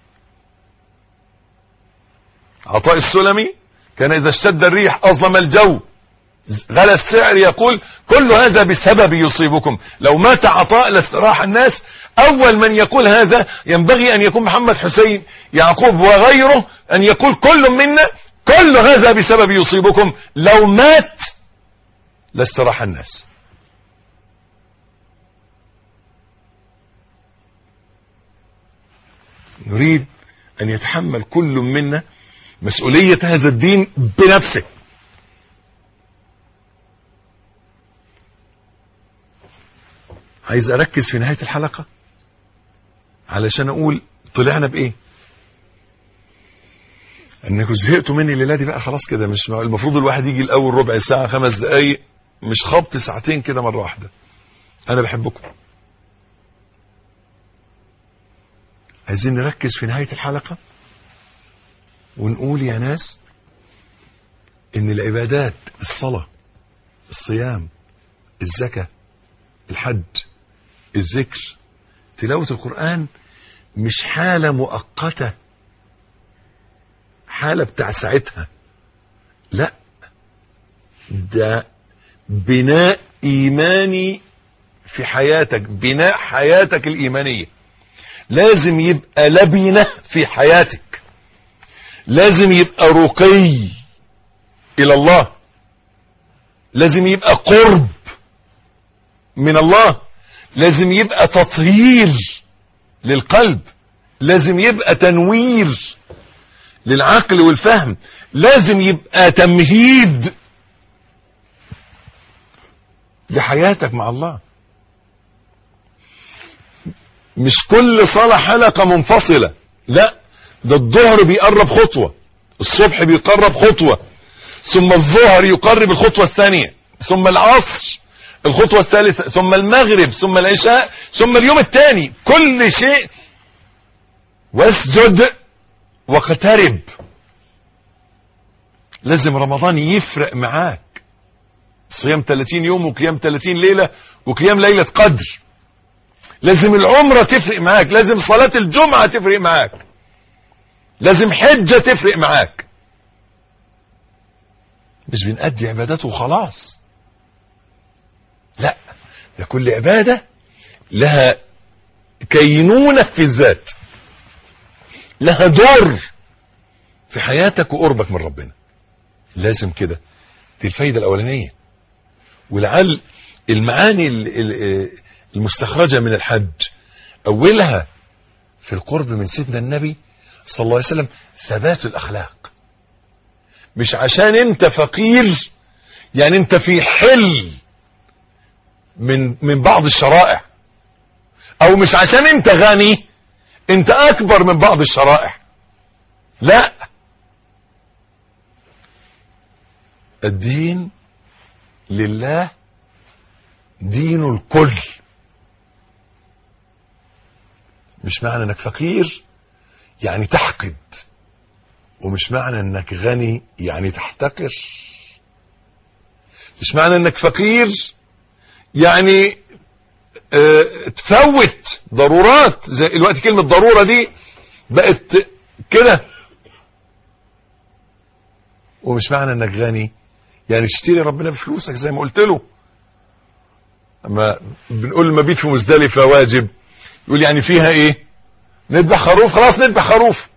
عطاء السلمي كان إذا اشتد الريح أظلم الجو غلى السعر يقول كل هذا بسبب يصيبكم لو مات عطاء لاستراح الناس أول من يقول هذا ينبغي أن يكون محمد حسين يعقوب وغيره أن يقول كل منا كل هذا بسبب يصيبكم لو مات لاستراح الناس نريد أن يتحمل كل منا مسؤولية هذا الدين بنفسه عايز أركز في نهاية الحلقة علشان أقول طلعنا بإيه انكم زهقتوا مني الليله دي بقى خلاص كده مش المفروض الواحد يجي الاول ربع ساعه خمس دقايق مش خبط ساعتين كده مره واحده انا بحبكم عايزين نركز في نهايه الحلقه ونقول يا ناس ان العبادات الصلاه الصيام الزكاه الحج الذكر تلاوه القران مش حاله مؤقته حالة بتاع ساعتها لا ده بناء إيماني في حياتك بناء حياتك الإيمانية لازم يبقى لبنة في حياتك لازم يبقى رقي إلى الله لازم يبقى قرب من الله لازم يبقى تطهير للقلب لازم يبقى تنوير للعقل والفهم لازم يبقى تمهيد بحياتك مع الله مش كل صلاة حلقة منفصلة لا ده الظهر بيقرب خطوة الصبح بيقرب خطوة ثم الظهر يقرب الخطوة الثانية ثم العصر الخطوة الثالثة ثم المغرب ثم العشاء ثم اليوم الثاني كل شيء واسجد واقترب لازم رمضان يفرق معاك صيام 30 يوم وقيام 30 ليلة وقيام ليلة قدر لازم العمرة تفرق معاك لازم صلاة الجمعة تفرق معاك لازم حجة تفرق معاك مش بنأدي عبادات وخلاص لا ده كل عبادة لها كينونة في الذات لها دور في حياتك وقربك من ربنا لازم كده دي الفايدة الأولانية ولعل المعاني ال- ال- المستخرجة من الحج أولها في القرب من سيدنا النبي صلى الله عليه وسلم ثبات الأخلاق مش عشان انت فقير يعني انت في حل من من بعض الشرائع او مش عشان انت غني انت اكبر من بعض الشرائع لا الدين لله دين الكل مش معنى انك فقير يعني تحقد ومش معنى انك غني يعني تحتقر مش معنى انك فقير يعني اه تفوت ضرورات زي الوقت كلمة ضرورة دي بقت كده ومش معنى انك غني يعني تشتري ربنا بفلوسك زي ما قلت له اما بنقول المبيت في مزدلفة واجب يقول يعني فيها ايه نذبح خروف خلاص نذبح خروف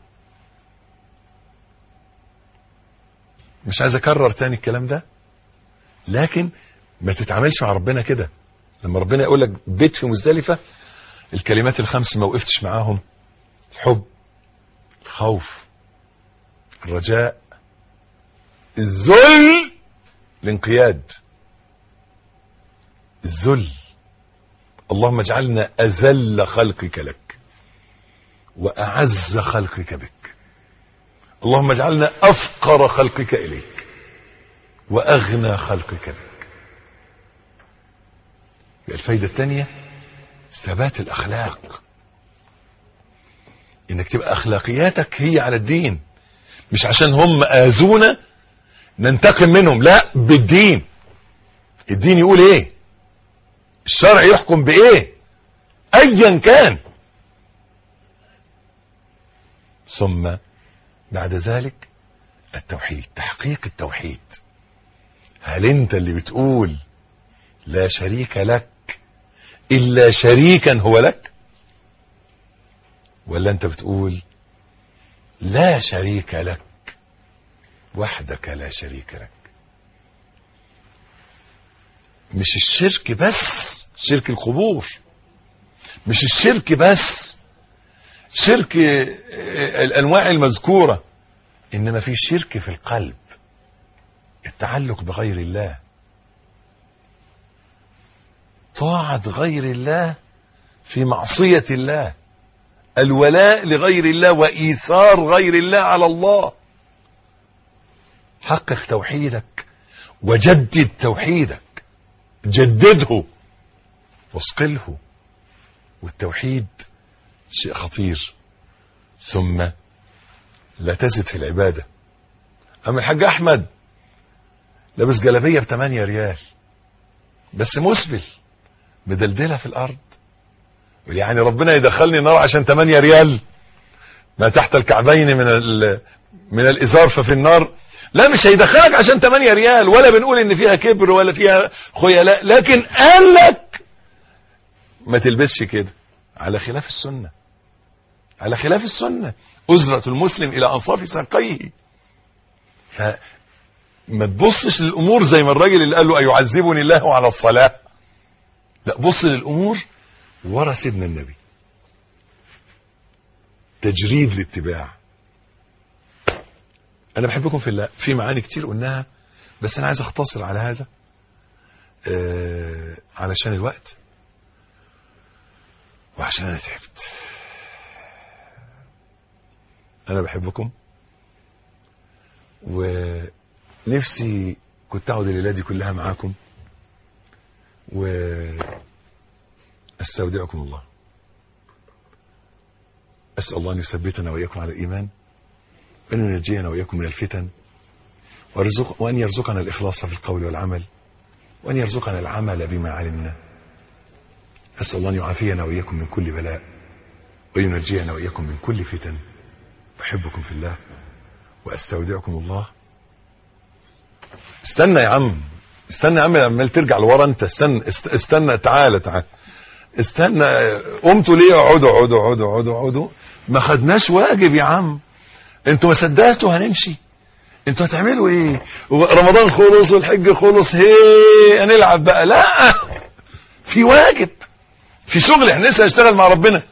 مش عايز اكرر تاني الكلام ده لكن ما تتعاملش مع ربنا كده لما ربنا يقول لك بيت في مزدلفة الكلمات الخمس ما وقفتش معاهم الحب الخوف الرجاء الذل الانقياد الذل اللهم اجعلنا أذل خلقك لك وأعز خلقك بك اللهم اجعلنا أفقر خلقك إليك وأغنى خلقك بك الفايدة الثانية ثبات الأخلاق إنك تبقى أخلاقياتك هي على الدين مش عشان هم آذونا ننتقم منهم لا بالدين الدين يقول ايه الشرع يحكم بايه ايا كان ثم بعد ذلك التوحيد تحقيق التوحيد هل انت اللي بتقول لا شريك لك الا شريكا هو لك ولا انت بتقول لا شريك لك وحدك لا شريك لك مش الشرك بس شرك القبور مش الشرك بس شرك الانواع المذكوره انما في شرك في القلب التعلق بغير الله طاعه غير الله في معصيه الله الولاء لغير الله وايثار غير الله على الله حقق توحيدك وجدد توحيدك جدده واصقله والتوحيد شيء خطير ثم لا تزد في العبادة أما الحاج أحمد لابس جلابية ب 8 ريال بس مسبل مدلدلة في الأرض يعني ربنا يدخلني النار عشان 8 ريال ما تحت الكعبين من من الإزار ففي النار لا مش هيدخلك عشان 8 ريال ولا بنقول ان فيها كبر ولا فيها خيلاء لكن قال لك ما تلبسش كده على خلاف السنة على خلاف السنة أزرة المسلم إلى أنصاف ساقيه فما تبصش للأمور زي ما الراجل اللي قال له أيعذبني الله على الصلاة لا بص للأمور ورا سيدنا النبي تجريد الاتباع انا بحبكم في الله في معاني كتير قلناها بس انا عايز اختصر على هذا آه علشان الوقت وعشان انا تعبت انا بحبكم ونفسي كنت اقعد الليله دي كلها معاكم و استودعكم الله اسال الله ان يثبتنا واياكم على الايمان وان ينجينا واياكم من الفتن وارزق وان يرزقنا الاخلاص في القول والعمل وان يرزقنا العمل بما علمنا اسال الله ان يعافينا واياكم من كل بلاء وينجينا واياكم من كل فتن احبكم في الله واستودعكم الله استنى يا عم استنى يا عم عمال ترجع لورا انت استنى است- استنى تعالى تعالى استنى قمتوا ليه اقعدوا اقعدوا اقعدوا اقعدوا اقعدوا ما خدناش واجب يا عم انتوا ما صدقتوا هنمشي انتوا هتعملوا ايه رمضان خلص والحج خلص هي هنلعب بقى لا في واجب في شغل احنا لسه هنشتغل مع ربنا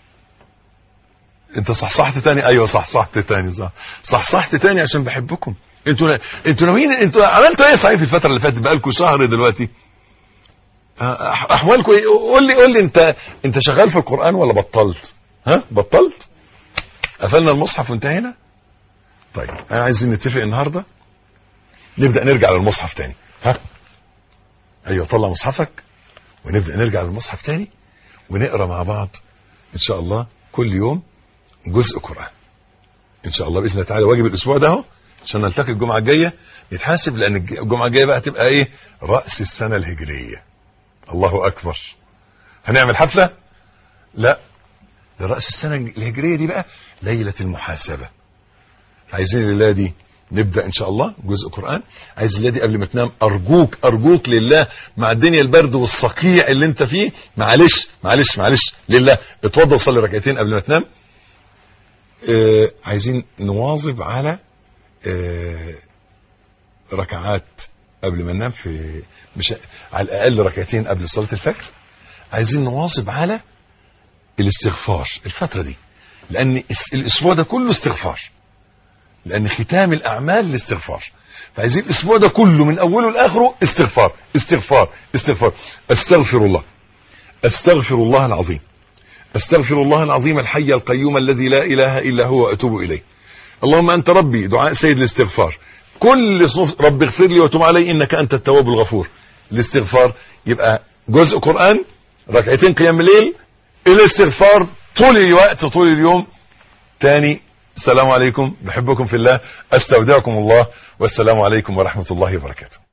انت صحصحت تاني ايوه صحصحت تاني صح صحصحت تاني عشان بحبكم انتوا انتوا ناويين انتوا عملتوا ايه صحيح في الفتره اللي فاتت بقالكم شهر دلوقتي اه، أح- احوالكم ايه قول لي قول لي انت انت شغال في القران ولا بطلت ها بطلت قفلنا المصحف وانتهينا طيب انا عايزين نتفق النهارده نبدا نرجع للمصحف تاني ها ايوه طلع مصحفك ونبدا نرجع للمصحف تاني ونقرا مع بعض ان شاء الله كل يوم جزء قران ان شاء الله باذن الله تعالى واجب الاسبوع ده اهو عشان نلتقي الجمعه الجايه نتحاسب لان الج- الجمعه الجايه بقى تبقى ايه راس السنه الهجريه الله اكبر هنعمل حفله لا ده راس السنه الهجريه دي بقى ليله المحاسبه عايزين الليله دي نبدا ان شاء الله جزء قران عايز الليله دي قبل ما تنام ارجوك ارجوك لله مع الدنيا البرد والصقيع اللي انت فيه معلش معلش معلش لله اتوضى وصلي ركعتين قبل ما تنام آه عايزين نواظب على آه ركعات قبل ما ننام في مش على الاقل ركعتين قبل صلاه الفجر عايزين نواظب على الاستغفار الفتره دي لان الس- الاسبوع ده كله استغفار لان ختام الاعمال الاستغفار فعايزين الاسبوع ده كله من اوله لاخره استغفار استغفار استغفار استغفر الله استغفر الله العظيم استغفر الله العظيم الحي القيوم الذي لا اله الا هو واتوب اليه اللهم انت ربي دعاء سيد الاستغفار كل صنف رب اغفر لي وتب علي انك انت التواب الغفور الاستغفار يبقى جزء قران ركعتين قيام الليل الاستغفار طول الوقت طول اليوم تاني السلام عليكم بحبكم في الله استودعكم الله والسلام عليكم ورحمه الله وبركاته